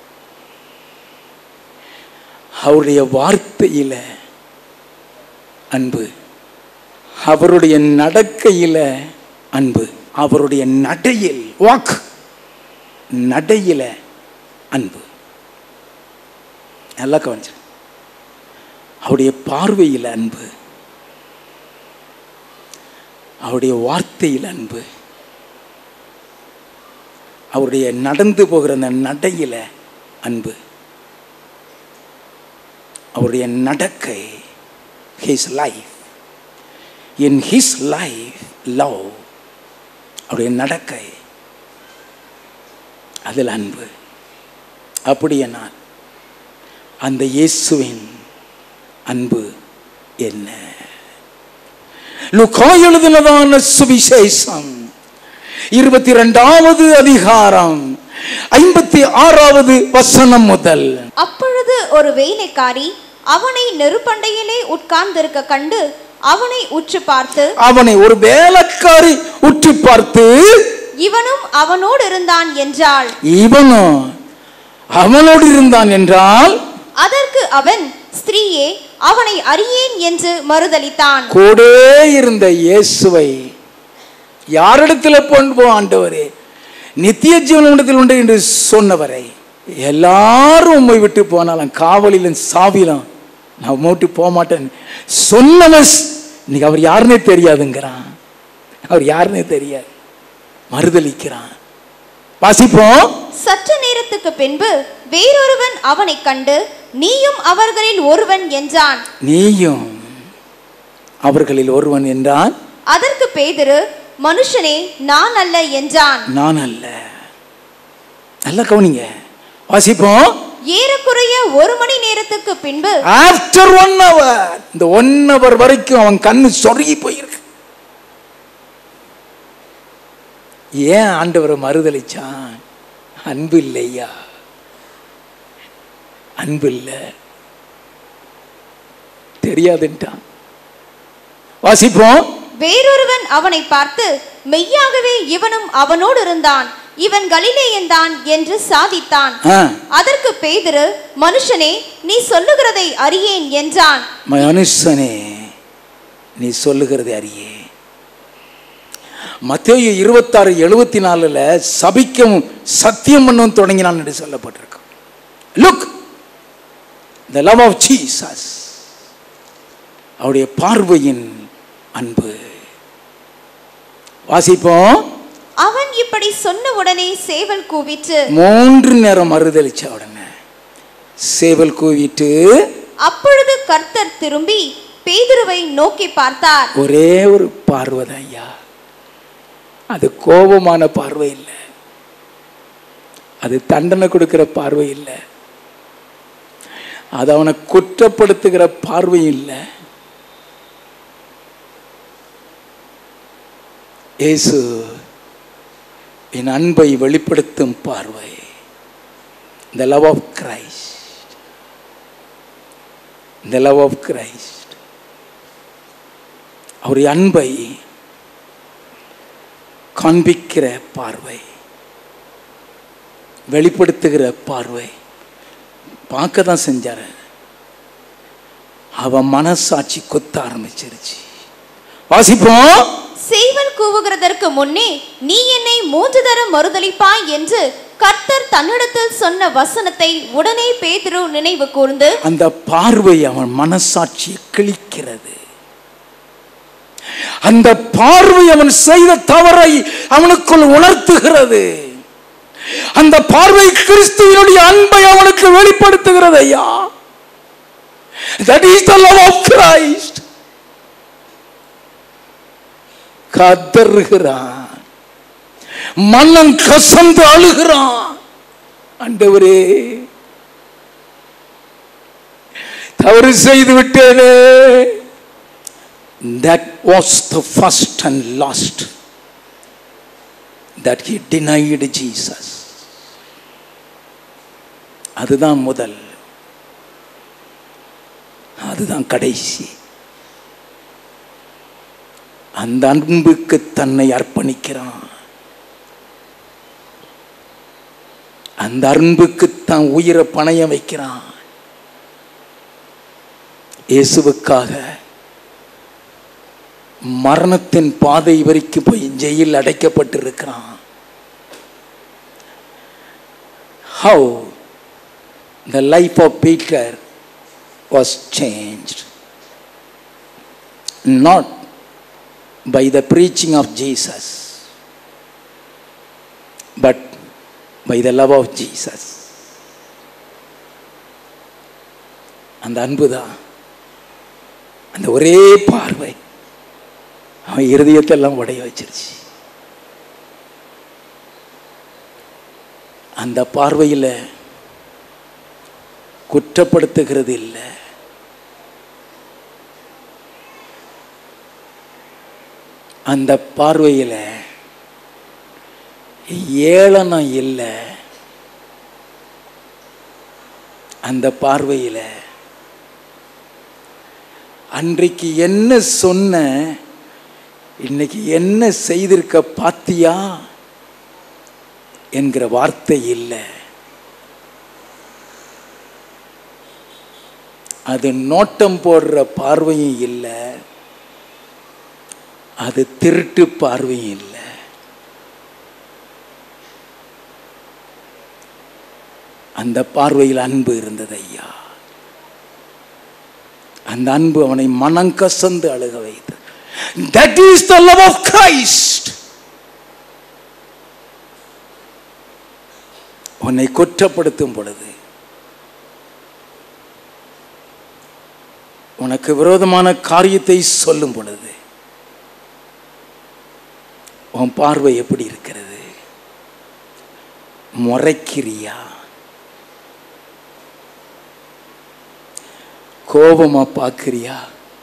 அவருடைய வார்த்தையில் அன்பு அவருடைய நடக்கையில் அன்பு அவருடைய நடையில் வாக் நடையில் அன்பு நல்லா கவனிச்சு அவருடைய பார்வையில் அன்பு அவருடைய வார்த்தையில் அன்பு அவருடைய நடந்து போகிற அந்த நடையில் அன்பு அவருடைய நடக்கை his life in his life love அவருடைய நடக்கை அதில் அன்பு அப்படியே நான் அந்த இயேசுவின் அன்பு என்ன லுகா எழுதினதான சுவிசேஷம் இருபத்தி ரெண்டாவது அதிகாரம் ஐம்பத்தி ஆறாவது வசனம் முதல் அப்பொழுது ஒரு வேலைக்காரி அவனை நெருப்பண்டையிலே உட்கார்ந்திருக்க கண்டு அவனை உற்று பார்த்து அவனை ஒரு வேலைக்காரி உற்று பார்த்து இவனும் அவனோடு இருந்தான் என்றாள் இவனும் அவனோடு இருந்தான் என்றால் அதற்கு அவன் ஸ்திரீயே அவனை அறியேன் என்று மறுதலித்தான் கூட இருந்த இயேசுவை யாரிடத்தில் கொண்டு போ ஆண்டவரே நித்திய ஜீவனிடத்தில் உண்டு என்று சொன்னவரை எல்லாரும் உம்மை விட்டு போனாலும் காவலிலும் சாவிலும் நான் உம்மை விட்டு போக மாட்டேன் சொன்னவன் இன்னைக்கு அவர் யாருன்னே தெரியாதுங்கிறான் அவர் யாருன்னே தெரியாது மறுதலிக்கிறான் வாசிப்போம் சற்று நேரத்துக்கு பின்பு வேறொருவன் அவனைக் கண்டு நீயும் அவர்களில் ஒருவன் என்றான் நீயும் அவர்களில் ஒருவன் என்றான் அதற்கு பேதுரு மனுஷனே நான் அல்ல என்றான் நான் அல்ல நல்லா கவனிங்க வாசிப்போம் ஏறக்குறைய ஒரு மணி நேரத்துக்கு பின்பு ஆஃப்டர் ஒன் ஹவர் இந்த ஒன் ஹவர் வரைக்கும் அவன் கண்ணு சொருகி போயிருக்கு ஏன் ஆண்டவரை மறுதளிச்சான் அன்பு இல்லையா அன்பு இல்லை தெரியாதுன்ட்டான் வாசிப்போம் வேறொருவன் அவனை பார்த்து மெய்யாகவே இவனும் அவனோடு இருந்தான் இவன் கலிலேயன்தான் என்று சாதித்தான் ஆ, அதற்கு பேதுரு மனுஷனே நீ சொல்லுகிறதை அறியேன் என்றான் மனுஷனே நீ சொல்லுகிறது அறியே மத்தேயு இருபத்தாறு எழுபத்தி நாலுல சபிக்கவும் சத்தியம் பண்ணவும் தொடங்கினான் என்று சொல்லப்பட்டிருக்கு look the love of Jesus அவருடைய பார்வையின் அன்பு வாசிப்போம் அவன் இப்படி சொன்ன உடனே சேவல் கூவிற்று மூன்று நேரம் மறுதளிச்ச உடனே சேவல் கூவிட்டு அப்பொழுது கர்த்தர் திரும்பி பேதுருவை நோக்கி பார்த்தார் ஒரே ஒரு பார்வை தான் ஐயா அது கோபமான பார்வை இல்லை அது தண்டனை கொடுக்கிற பார்வை இல்லை அது அவனை குற்றப்படுத்துகிற பார்வை இல்லை இயேசு என் அன்பை வெளிப்படுத்தும் பார்வை the love of Christ the love of Christ அவருடைய அன்பை காண்பிக்கிற பார்வை வெளிப்படுத்துகிற பார்வை பார்க்க தான் செஞ்சார் அவன் மனசாட்சி கொத்த ஆரம்பிச்சிருச்சு வாசிப்போம் சேவல் கூவுகிறதற்கு முன்னே நீ என்னை மூன்று தரம் மறுதலிப்பாய் என்று கர்த்தர் தன்னிடத்தில் சொன்ன வசனத்தை உடனே பேதுரு நினைவு கூர்ந்து அந்த பார்வை அவன் மனசாட்சியை கிழிக்கிறது அந்த பார்வை அவன் செய்த தவறை அவனுக்குள் உணர்த்துகிறது அந்த பார்வை கிறிஸ்துவனுடைய அன்பை அவனுக்கு வெளிப்படுத்துகிறது ஐயா that is the love of Christ கதறுகிறான் மன்னன் கசந்து அழுகிறான் ஆண்டவரே தவறு செய்து விட்டேனே that was the first and last that he denied Jesus அதுதான் முதல் அதுதான் கடைசி அந்த அன்புக்கு தன்னை அர்ப்பணிக்கிறான் அந்த அன்புக்கு தான் உயிரை பணைய வைக்கிறான் இயேசுவுக்காக மரணத்தின் பாதை வரைக்கும் போய் ஜெயில் அடைக்கப்பட்டிருக்கிறான் how the life of Peter was changed not by the preaching of Jesus, but by the love of Jesus. அந்த அன்பு தான் அந்த ஒரே பார்வை அவன் இருதயத்தை எல்லாம் உடைய வச்சிருச்சு அந்த பார்வையில் குற்றப்படுத்துகிறது இல்லை அந்த பார்வையில் ஏளனம் இல்லை அந்த பார்வையில் அன்றைக்கு என்ன சொன்ன இன்னைக்கு என்ன செய்திருக்க பாத்தியா என்கிற வார்த்தை இல்லை அது நோட்டம் போடுற பார்வையும் இல்லை அது திருட்டு பார்வையும் இல்லை அந்த பார்வையில் அன்பு இருந்தது ஐயா அந்த அன்பு அவனை மனம் கசந்து அழுக வைத்தது that is the love of Christ உன்னை குற்றப்படுத்தும் பொழுது உனக்கு விரோதமான காரியத்தை சொல்லும் பொழுது உன் பார்வை எப்படி இருக்கிறது முறைக்கிறியா கோபமா பார்க்கிறியா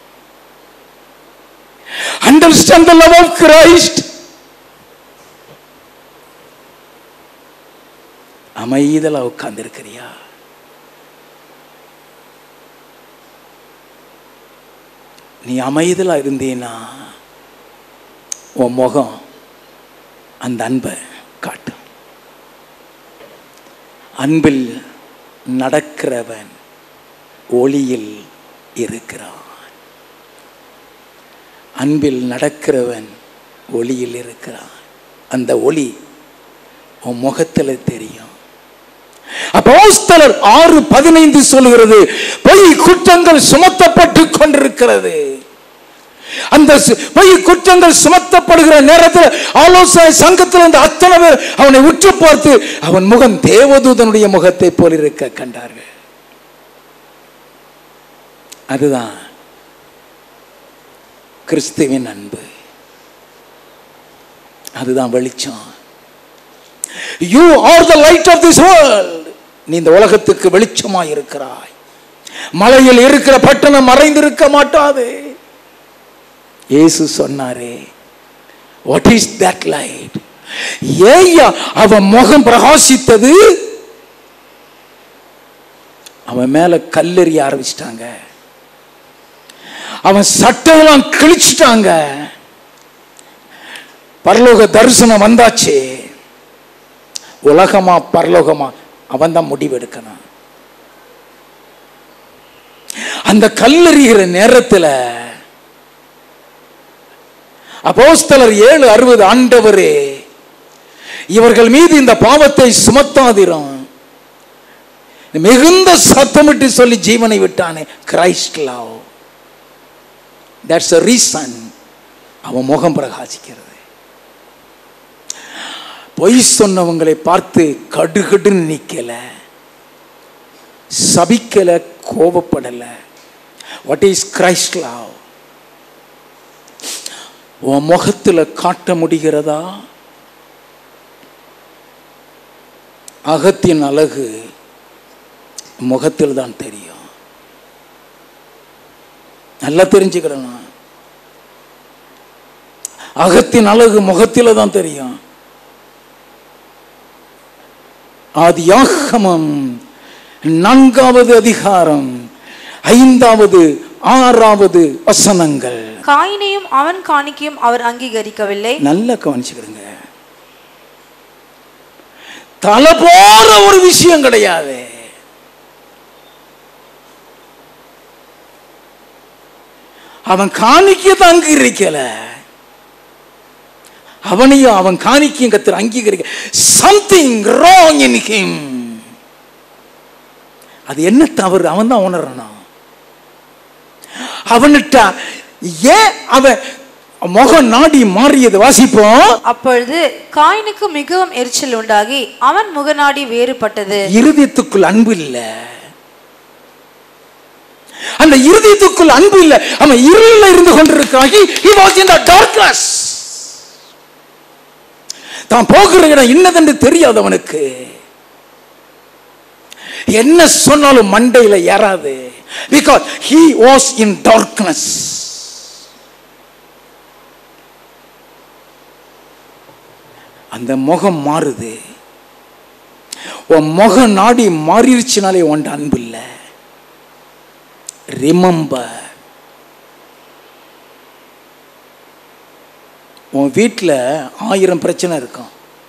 understand the love of Christ அமைதலா உட்கார்ந்திருக்கிறியா நீ அமைதலா இருந்தீனா உன் முகம் அந்த அன்பை காட்டும் அன்பில் நடக்கிறவன் ஒளியில் இருக்கிறான் அன்பில் நடக்கிறவன் ஒளியில் இருக்கிறான் அந்த ஒளி உன் முகத்தில் தெரியும் அப்போஸ்தலர் ஆறு பதினைந்து சொல்கிறது பொய் குற்றங்கள் சுமத்தப்பட்டு கொண்டிருக்கிறது அந்த சு- பொய் குற்றங்கள் சுமத்தப்படுகிற நேரத்தில் ஆலோசனை சங்கத்தில் இருந்த அத்தனை பேர் அவனை உற்று பார்த்து அவன் முகம் தேவதூதனுடைய முகத்தை போல் இருக்க கண்டார்கள் அதுதான் கிறிஸ்துவின் அன்பு அதுதான் வெளிச்சம் you are the light of this world நீ இந்த உலகத்துக்கு வெளிச்சமாய் இருக்கிறாய் மலையில் இருக்கிற பட்டணம் மறைந்திருக்க மாட்டாது இயேசு சொன்னாரே வாட் இஸ் தட் லைட் ஏய்யா அவன் முகம் பிரகாசித்தது அவன் மேல கல்லெறிய ஆரம்பிச்சிட்டாங்க அவன் சட்டையெல்லாம் கிழிச்சிட்டாங்க பரலோக தரிசனம் வந்தாச்சு உலகமா பரலோகமா அவன் தான் முடிவெடுக்கணும் அந்த கல்லெறிகிற நேரத்தில் அப்போஸ்தலர் ஏழு அறுபது ஆண்டவரே இவர்கள் மீது இந்த பாவத்தை சுமத்தாதிரும் மிகுந்த சத்தமிட்டு சொல்லி ஜீவனை விட்டானே Christ love that's a reason அவன் முகம் பிரகாசிக்கிறது பொய் சொன்னவங்களை பார்த்து கடுகடுன்னு நிக்கல சபிக்கல கோபப்படல வாட் இஸ் கிரைஸ்ட் லவ் உன் முகத்துல காட்ட முடிகிறதா அகத்தின் அழகு முகத்தில் தான் தெரியும் நல்லா தெரிஞ்சுக்கிறேன் அகத்தின் அழகு முகத்தில் தான் தெரியும் ஆதியாகமம் நான்காவது அதிகாரம் ஐந்தாவது ஆறாவது வசனங்கள் காயினையும் அவன் காணிக்கையும் அவர் அங்கீகரிக்கவில்லை நல்லா கவனிச்சுக்கிறேங்க தலை போற ஒரு விஷயம் கிடையாது அவன் காணிக்கத்தை அங்கீகரிக்கல அவனையும் அவன் காணிக்கையும் கத்திர அங்கீகரிக்க சம்திங் ராங் இன் ஹிம் அது என்ன தவறு அவன் தான் உணரணும் அவன்கிட்ட ஏன் அவன் முகம் நாடி மாறியது வாசிப்போம் அப்பொழுது காயினுக்கு மிகவும் எரிச்சல் உண்டாகி அவன் முகநாடி வேறுபட்டது இருதயத்துக்குள் அன்பு இல்ல அந்த இருதயத்துக்குள் அன்பு இல்ல அவன் இருளில் இருந்து கொண்டிருக்கிறான் He- he was in the darkness தான் போகிற இடம் இன்னதென்று தெரியாது அவனுக்கு என்ன சொன்னாலும் மண்டையில ஏறாது because he was in darkness அந்த முகம் மாறுது உன் முக நாடி மாறிடுச்சுனாலே உன்ட அன்பு இல்லை ரிமம்பர் உன் வீட்டில் ஆயிரம் பிரச்சனை இருக்கும்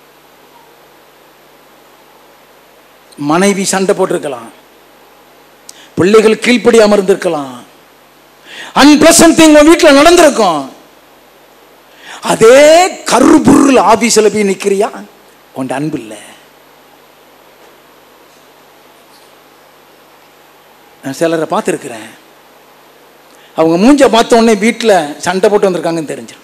மனைவி சண்டை போட்டிருக்கலாம் பிள்ளைகள் கீழ்ப்படி அமர்ந்திருக்கலாம் அன்பிளசன்ட் திங் உன் வீட்டில் நடந்திருக்கும் அதே கருபுருள் ஆபீஸில் போய் நிற்கிறியா உன்ட அன்பு இல்லை நான் சிலரை பார்த்துருக்குறேன் அவங்க மூஞ்ச பார்த்த உடனே வீட்டில் சண்டை போட்டு வந்திருக்காங்கன்னு தெரிஞ்சிடும்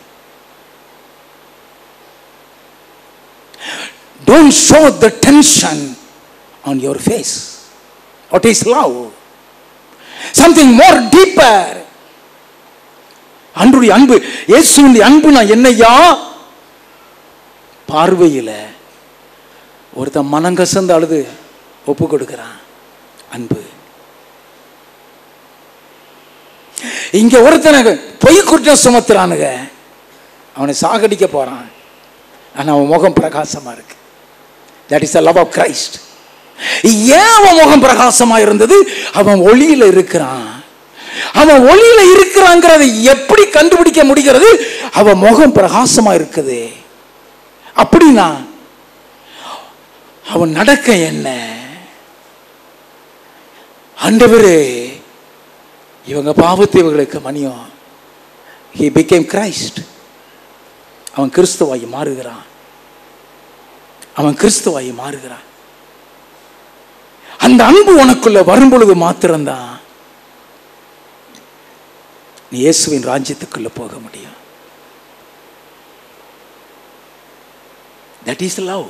don't show the tension on your face what is love something more deeper அன்புடைய அன்பு இயேசுடைய அன்பு நான் என்னையா பார்வையில் ஒருத்தன் மனங்கசந்து அழுது ஒப்பு கொடுக்கிறான் அன்பு இங்க ஒருத்தனை பொய் குற்றம் சுமத்துறானுங்க அவனை சாகடிக்க போறான் ஆனா அவன் முகம் பிரகாசமா இருக்கு that is the love of Christ ஏன் அவன் முகம் பிரகாசமா இருந்தது அவன் ஒளியில இருக்கிறான் அவன் ஒளியில இருக்கிறாங்கிறதை எப்படி கண்டுபிடிக்க முடிகிறது அவன் முகம் பிரகாசமா இருக்குது அப்படின்னா அவன் நடக்க என்ன ஆண்டவரே இவங்க பாவத்தை இவங்களுக்கு மணியும் ஹி பிகேம் கிரைஸ்ட் அவன் கிறிஸ்துவாயி மாறுகிறான் அவன் கிறிஸ்துவாயி மாறுகிறான் அந்த அன்பு உனக்குள்ள வரும் பொழுது மாத்திரம்தான் நீ இயேசுவின் ராஜ்யத்துக்குள்ள போக முடியும் தட் இஸ் லவ்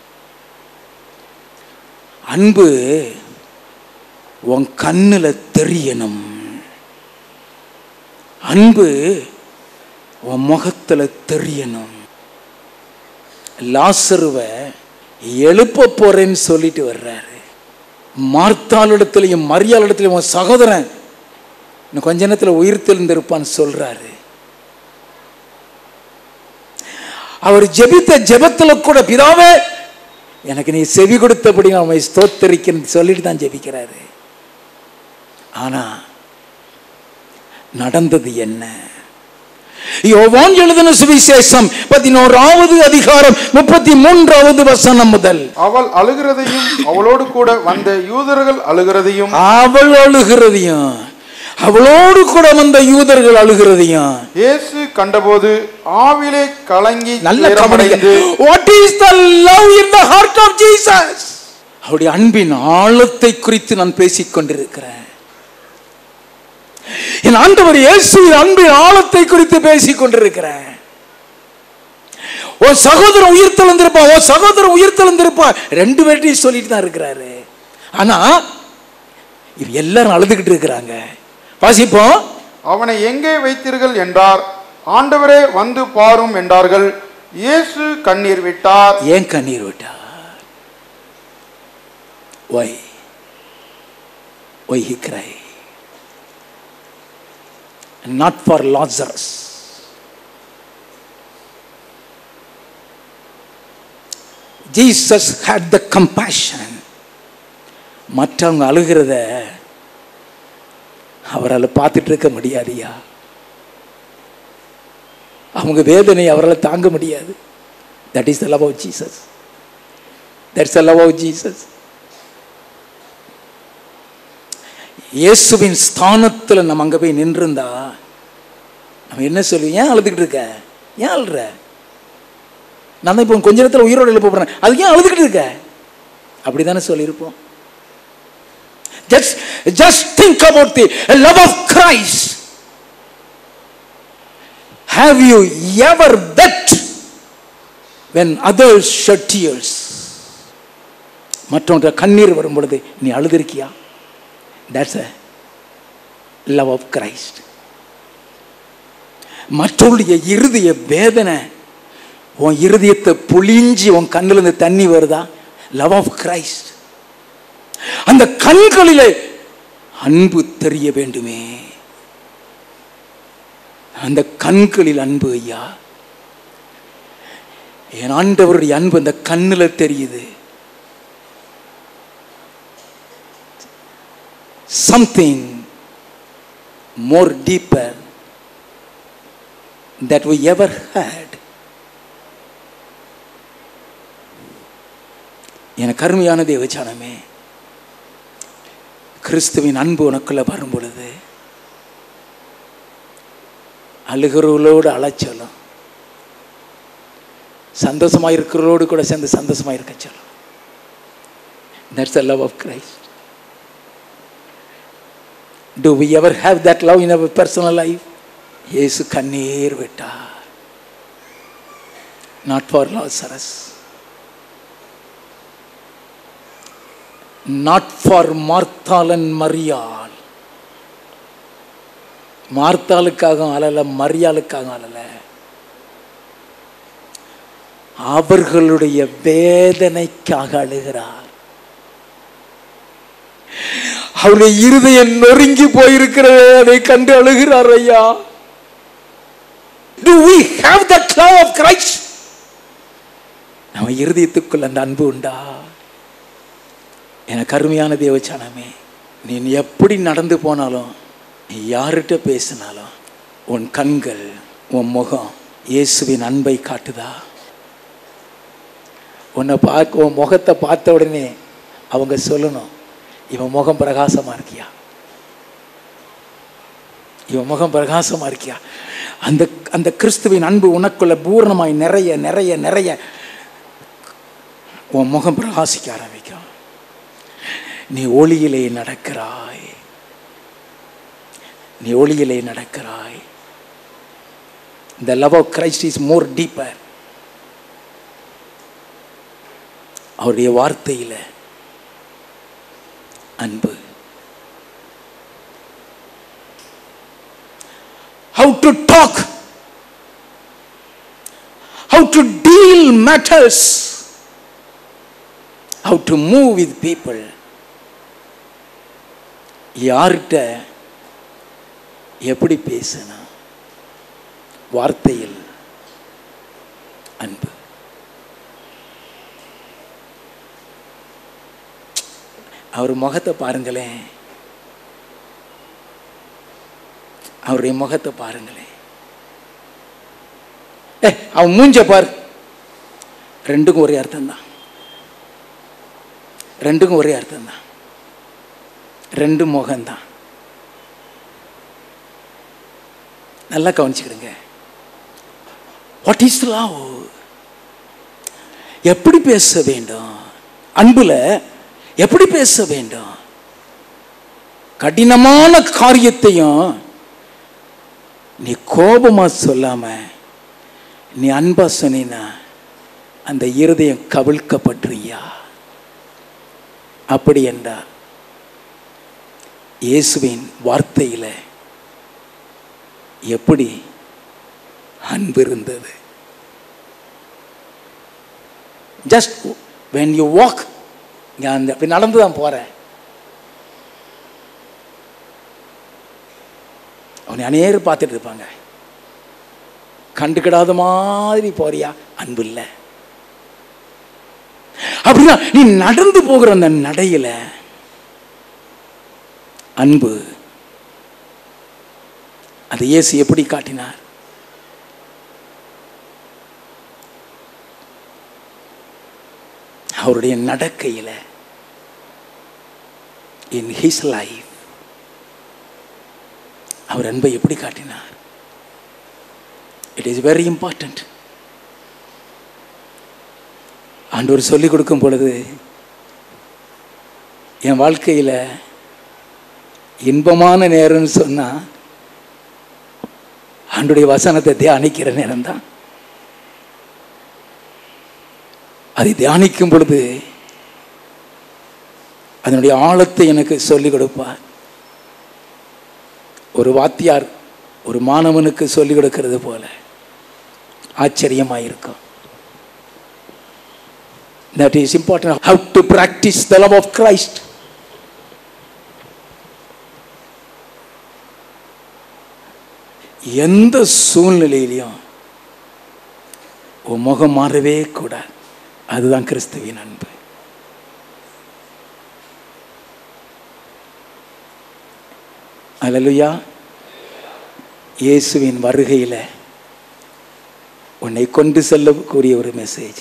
அன்பு உன் கண்ணுல தெரியணும் அன்பு உன் முகத்துல தெரியணும் லாசருவை எழுப்ப போறேன்னு சொல்லிட்டு வர்றாரு மார்த்தாளிடத்திலையும் மரியாளிடத்திலையும் உன் சகோதரன் இன்னும் கொஞ்ச நேரத்தில் உயிர் தெளிந்திருப்பான்னு சொல்றாரு அவர் ஜெபித்த ஜெபத்துல கூட பிதாவே எனக்கு நீ செவி கொடுத்தபடி நான் உம்மை ஸ்தோத்தரிக்கிறேன்னு சொல்லிட்டு தான் ஜெபிக்கிறாரு ஆனா நடந்தது என்ன யோவான் எழுதின சுவிசேஷம் பதினோராவது அதிகாரம் முப்பத்தி மூன்றாவது வசனம் முதல் அவள் அழுகிறதையும் அவளோடு கூட வந்த யூதர்கள் அழுகிறதையும் அவள் அழுகிறதையும் அவளோடு கூட வந்த யூதர்கள் அழுகிறதையும் இயேசு கண்டபோது ஆவிலே கலங்கி நல்ல கவனிங்க துயரமடைந்து, what is the love in the heart of Jesus அவருடைய அன்பின் ஆழத்தை குறித்து நான் பேசிக் கொண்டிருக்கிறேன் என் ஆண்டவர் இயேசுவின் அன்பின் ஆழத்தை குறித்து பேசிக் கொண்டிருக்கிறேன் உன் சகோதரன் உயிர் தெளிந்திருப்பான் உன் சகோதரன் உயிர் தெளிந்திருப்பான் ரெண்டு பேர்ட்டையும் சொல்லிட்டு தான் இருக்கிறாரு ஆனா இது எல்லாரும் அழுதுகிட்டு இருக்கிறாங்க வாசிப்போம் அவனை எங்கே வைத்தீர்கள் என்றார் ஆண்டவரே வந்து பாரும் என்றார்கள் இயேசு கண்ணீர் விட்டார் ஏன் கண்ணீர் விட்டார் why why he cry not for Lazarus Jesus had the compassion மற்றவங்க அழுகிறத அவரால் பார்த்துட்டு இருக்க முடியாதுயா அவங்க வேதனை அவரால் தாங்க முடியாது that is the love of Jesus that's the love of Jesus இயேசுவின் ஸ்தானத்தில் நம்ம அங்கே போய் நின்றிருந்தா நம்ம என்ன சொல்லுவோம் ஏன் அழுதுகிட்டு இருக்க ஏன் அழுற நான் தான் இப்போ கொஞ்ச நேரத்தில் உயிரோடு எழுப்ப போகிறேன் அதுக்கு ஏன் அழுதுகிட்டு இருக்க அப்படி தானே சொல்லியிருப்போம் just just think about the love of Christ Have you ever wept when others shed tears? மற்றவங்க கண்ணீர் வரும் பொழுது நீ அழுதிருக்கியா that's a love of Christ மற்றவருடைய இருதய வேதனை உன் இருதயத்தை புளிஞ்சி உன் கண்ணுல இருந்து தண்ணி வருதா லவ் ஆஃப் கிரைஸ்ட் அந்த கண்களிலே அன்பு தெரிய வேண்டுமே அந்த கண்களில் அன்பு ஐயா என் ஆண்டவருடைய அன்பு அந்த கண்ணுல தெரியுது something more deeper that we ever had எனக்கு அருமையான தேவச்சானமே கிறிஸ்துவின் அன்பு உனக்குள்ள வரும் பொழுது அழுகிறவர்களோடு அழைச்சலும் சந்தோஷமா இருக்கிறவரோடு கூட சேர்ந்து சந்தோஷமா இருக்க சொல்லும் that's the love of Christ do we ever have that love in our personal life இயேசு கண்ணீர் விட்டார் not for Lazarus not for மார்த்தாலன் மரியாள் மார்த்தாளுக்காக அழல மரியாளுக்காக அழல அவர்களுடைய வேதனைக்காக அழுகிறார் அவருடைய இருதயம் நொறுங்கி போயிருக்கிறது அதை கண்டு அழுகிறார் ஐயா Do we have that love of Christ? நம்ம இருதயத்துக்குள்ள அந்த அன்பு உண்டா எனக்கு அருமையான தேவச்சானமே நீ எப்படி நடந்து போனாலும் நீ யார்கிட்ட பேசினாலும் உன் கண்கள் உன் முகம் இயேசுவின் அன்பை காட்டுதா உன்னை பார்க்க உன் முகத்தை பார்த்த உடனே அவங்க சொல்லணும் இவன் முகம் பிரகாசமா இருக்கியா இவன் முகம் பிரகாசமா இருக்கியா அந்த அந்த கிறிஸ்துவின் அன்பு உனக்குள்ள பூர்ணமாய் நிறைய நிறைய நிறைய உன் முகம் பிரகாசிக்க ஆரம்பிக்கும் நீ ஒளியிலே நடக்கிறாய் நீ ஒளியிலே நடக்கிறாய் the love of Christ is more deeper அவருடைய வார்த்தையில் அன்பு how to talk how to deal matters how to move with people யார்கிட்ட எப்படி பேசணும் வார்த்தையில் அன்பு அவர் முகத்தை பாருங்களேன் அவருடைய முகத்தை பாருங்களேன் ஏ அவன் மூஞ்ச பாரு ரெண்டுக்கும் ஒரே அர்த்தம் தான் ரெண்டுக்கும் ஒரே அர்த்தம் தான் ரெண்டு முகம்தான் நல்லா கவனிச்சுக்கிடுங்க வாட் இஸ் லவ் எப்படி பேச வேண்டும் அன்புல எப்படி பேச வேண்டும் கடினமான காரியத்தையும் நீ கோபமா சொல்லாம நீ அன்பா சொன்னா அந்த இருதயம் கவிழ்க்கப்பட்டுறியா அப்படி என்றால் இயேசுவின் வார்த்தையில எப்படி அன்பு இருந்தது ஜஸ்ட் வென் யூ வாக் அந்த இப்படி நடந்து தான் போகிறேன் அவனை அநேகர் பார்த்துட்டு இருப்பாங்க கண்டுக்கிடாத மாதிரி போறியா அன்பு இல்லை அப்படின்னா நீ நடந்து போகிற அந்த நடையில அன்பு அதை இயேசு எப்படி காட்டினார் அவருடைய நடக்கையில இன் ஹிஸ் லைஃப் அவர் அன்பை எப்படி காட்டினார் இட் இஸ் வெரி இம்பார்ட்டன்ட் ஆண்டவர் சொல்லிக் கொடுக்கும் பொழுது என் வாழ்க்கையில் இன்பமான நேரம்னு சொன்னா ஆண்டுடைய வசனத்தை தியானிக்கிற நேரம் தான் அதை தியானிக்கும் பொழுது அதனுடைய ஆழத்தை எனக்கு சொல்லிக் கொடுப்பார் ஒரு வாத்தியார் ஒரு மாணவனுக்கு சொல்லிக் கொடுக்கிறது போல ஆச்சரியமாயிருக்கும் that is important how to practice the love of christ எந்த சூழ்நிலையிலையும் உன் முகம் மாறவே கூடாது அதுதான் கிறிஸ்துவின் அன்பு அல்லலுயா இயேசுவின் வருகையில் உன்னை கொண்டு செல்லக்கூடிய ஒரு மெசேஜ்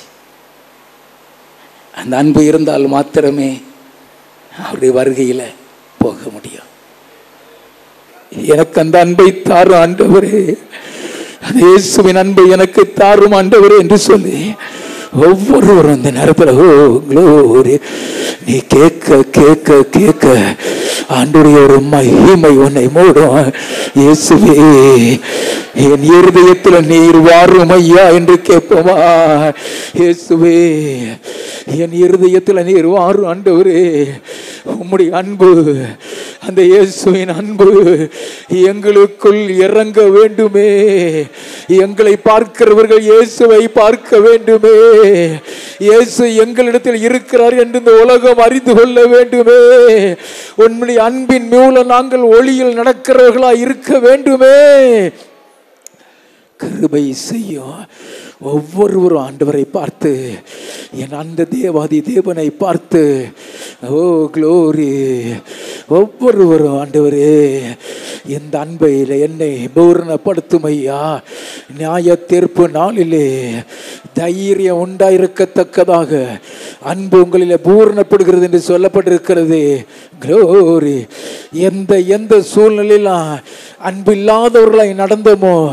அந்த அன்பு இருந்தால் மாத்திரமே அவருடைய வருகையில் போக முடியும் எனக்கு அந்த அன்பை தாரும் ஆண்டவரே அந்த இயேசுவின் அன்பை எனக்கு தாரும் ஆண்டவரே என்று சொல்லி ஒவ்வொருவரும் இந்த நேரத்தில் ஓ க்ளோரி நீ கேட்க கேட்க கேட்க ஆண்டுடைய ஒரு மகிமை உன்னை மூடும் இயேசுவே என் இருதயத்தில் நீர் வாரும் ஐயா என்று கேட்போமா இயேசுவே என் இருதயத்தில் நீர் வாரும் ஆண்டவரே உம்முடைய அன்பு அந்த இயேசுவின் அன்பு எங்களுக்குள் இறங்க வேண்டுமே எங்களை பார்க்கிறவர்கள் இயேசுவை பார்க்க வேண்டுமே இயேசு எங்களிடத்தில் இருக்கிறார் என்று இந்த உலகம் அறிந்து கொள்ள வேண்டுமே உன்னுடைய அன்பின் மூலம் நாங்கள் ஒளியில் நடக்கிறவர்களாய் இருக்க வேண்டுமே கிருபை செய்யும் ஒவ்வொருவரும் ஆண்டவரை பார்த்து என் அந்த தேவாதி தேவனை பார்த்து ஓ க்ளோரி ஒவ்வொருவரும் ஆண்டவரே இந்த அன்பையில் என்னை பூரணப்படுத்தும் ஐயா நியாய தீர்ப்பு நாளிலே தைரியம் உண்டாயிருக்கத்தக்கதாக அன்பு உங்களிலே பூரணப்படுகிறது என்று சொல்லப்பட்டிருக்கிறது க்ளோரி எந்த எந்த சூழ்நிலையிலாம் அன்பு இல்லாதவர்களாய் நடந்தோமோ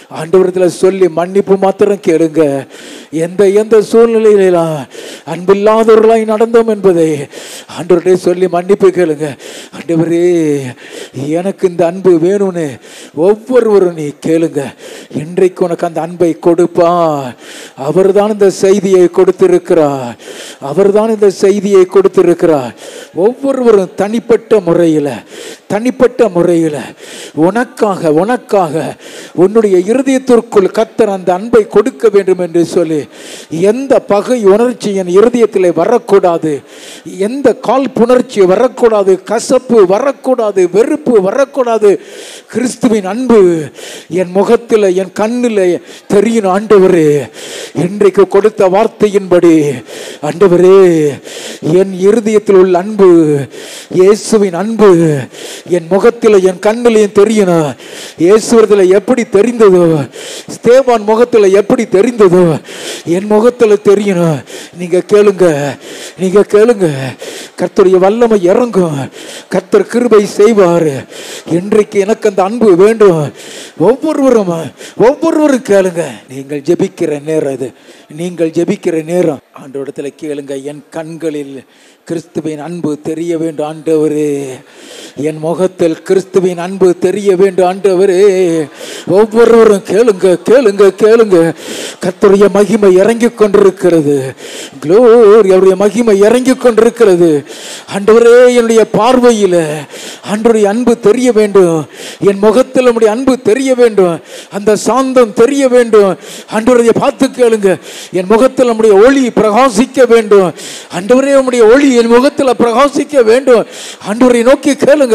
ஆண்டவரத்தில் சொல்லி மன்னிப்பு மாத்திரம் கேளுங்க எந்த எந்த சூழ்நிலையிலாம் அன்பில்லாதவர்களாய் நடந்தோம் என்பதை ஆண்டவர்கிட்ட சொல்லி மன்னிப்பு கேளுங்க ஆண்டவரே எனக்கு இந்த அன்பு வேணும்னு ஒவ்வொருவரும் நீ கேளுங்க இன்றைக்கு உனக்கு அந்த அன்பை கொடுப்பா அவர்தான் இந்த செய்தியை கொடுத்திருக்கிறார் அவர்தான் இந்த செய்தியை கொடுத்திருக்கிறார் ஒவ்வொருவரும் தனிப்பட்ட முறையில் தனிப்பட்ட முறையில் உனக்காக உனக்காக உன்னுடைய இருதயத்திற்குள் கத்தர் அந்த அன்பை கொடுக்க வேண்டும் என்று சொல்லி எந்த பகை உணர்ச்சி என் இருதயத்தில் வரக்கூடாது எந்த கால் புணர்ச்சி வரக்கூடாது கசப்பு வரக்கூடாது வெறுப்பு வரக்கூடாது கிறிஸ்துவின் அன்பு என் முகத்தில் என் கண்ணில் தெரியும் ஆண்டவரே இன்றைக்கு கொடுத்த வார்த்தையின்படி ஆண்டவரே என் இருதயத்தில் உள்ள அன்பு இயேசுவின் அன்பு என் முகத்தில் என் கண்ணிலையும் தெரியணும் இயேசுவதில் எப்படி தெரிந்ததோ ஸ்தேவான் முகத்தில் எப்படி தெரிந்ததோ என் முகத்தில் தெரியணும் நீங்க கேளுங்க நீங்க கேளுங்க கர்த்தருடைய வல்லமை இறங்கும் கர்த்தர் கிருபை செய்வார் இன்றைக்கு எனக்கு அந்த அன்பு வேண்டும் ஒவ்வொருவரும் ஒவ்வொருவரும் கேளுங்க நீங்கள் ஜெபிக்கிற நேரம் இது நீங்கள் ஜெபிக்கிற நேரம் ஆண்டோடத்துல கேளுங்க என் கண்களில் கிறிஸ்துவின் அன்பு தெரிய வேண்டும் ஆண்டவரே என் முகத்தில் கிறிஸ்துவின் அன்பு தெரிய வேண்டும் ஆண்டவரே ஒவ்வொருவரும் கேளுங்க கேளுங்க கேளுங்க கர்த்தருடைய மகிமை இறங்கி கொண்டிருக்கிறது க்ளோரி அவருடைய மகிமை இறங்கி கொண்டிருக்கிறது ஆண்டவரே என்னுடைய பார்வையில் ஆண்டவருடைய அன்பு தெரிய வேண்டும் என் முகத்தில் நம்முடைய அன்பு தெரிய வேண்டும் அந்த சாந்தம் தெரிய வேண்டும் ஆண்டவரை பார்த்து கேளுங்க என் முகத்தில் நம்முடைய ஒளி பிரகாசிக்க வேண்டும் ஆண்டவரே நம்முடைய ஒளி என் முகத்தில் பிரகாசிக்க வேண்டும் ஆண்டவரை நோக்கி கேளுங்க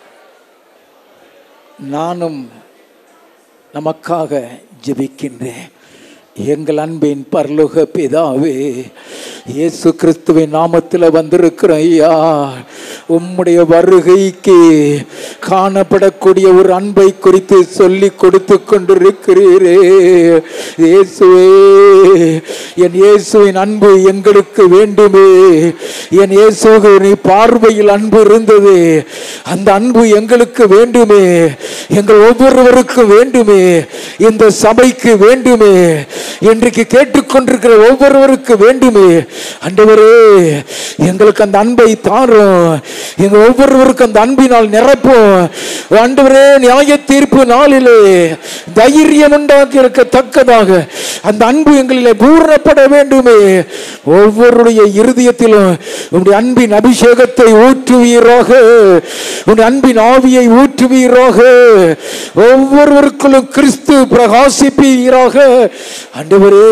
நானும் நமக்காக ஜெபிக்கின்றேன் எங்கள் அன்பின் பரலோக பிதாவே இயேசு கிறிஸ்துவின் நாமத்தில் வந்திருக்கிற ஐயா உம்முடைய வருகைக்கு காணப்படக்கூடிய ஒரு அன்பை குறித்து சொல்லி கொடுத்து கொண்டிருக்கிறீரே இயேசுவே என் இயேசுவின் அன்பு எங்களுக்கு வேண்டுமே என் இயேசுக்கு நீ பார்வையில் அன்பு இருந்தது அந்த அன்பு எங்களுக்கு வேண்டுமே எங்கள் ஒவ்வொருவருக்கும் வேண்டுமே இந்த சபைக்கு வேண்டுமே இன்றைக்கு கேட்டுக்கொண்டிருக்கிற ஒவ்வொருவருக்கு வேண்டுமே ஆண்டவரே எங்களுக்கு அந்த அன்பை தாரும் எங்க ஒவ்வொருவருக்கும் அந்த அன்பினால் நிரப்பும் ஆண்டவரே நியாய தீர்ப்பு நாளிலே தைரியம் உண்டாக்கி இருக்கத்தக்கதாக அந்த அன்பு எங்களிலே பூரணப்பட வேண்டுமே ஒவ்வொருடைய இருதயத்திலும் உங்களுடைய அன்பின் அபிஷேகத்தை ஊற்றுவீராக உங்களுடைய அன்பின் ஆவியை ஊற்றுவீராக ஒவ்வொருவருக்குள்ளும் கிறிஸ்து பிரகாசிப்பீராக ஆண்டவரே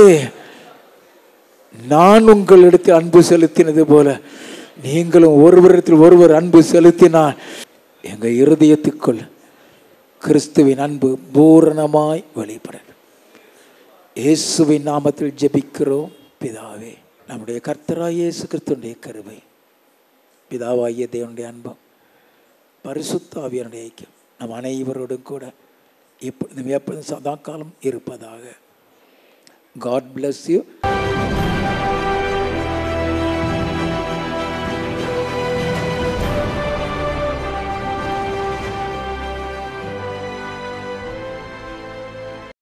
நான் உங்களிடத்தில் அன்பு செலுத்தினது போல நீங்களும் ஒருவரிடத்தில் ஒருவர் அன்பு செலுத்தினால் எங்க இருதயத்துக்குள் கிறிஸ்துவின் அன்பு பூரணமாய் வெளிப்படும் இயேசுவின் நாமத்தில் ஜெபிக்கிறோம் பிதாவே நம்முடைய கர்த்தராய் இயேசு கிறிஸ்துடைய கருவை பிதாவாகிய தேவனுடைய அன்பம் பரிசுத்தாவியனுடைய ஐக்கியம் நம் அனைவரோடும் கூட எப்பொழுதும் எப்பொழுதும் சதா காலம் இருப்பதாக காட் bless யூ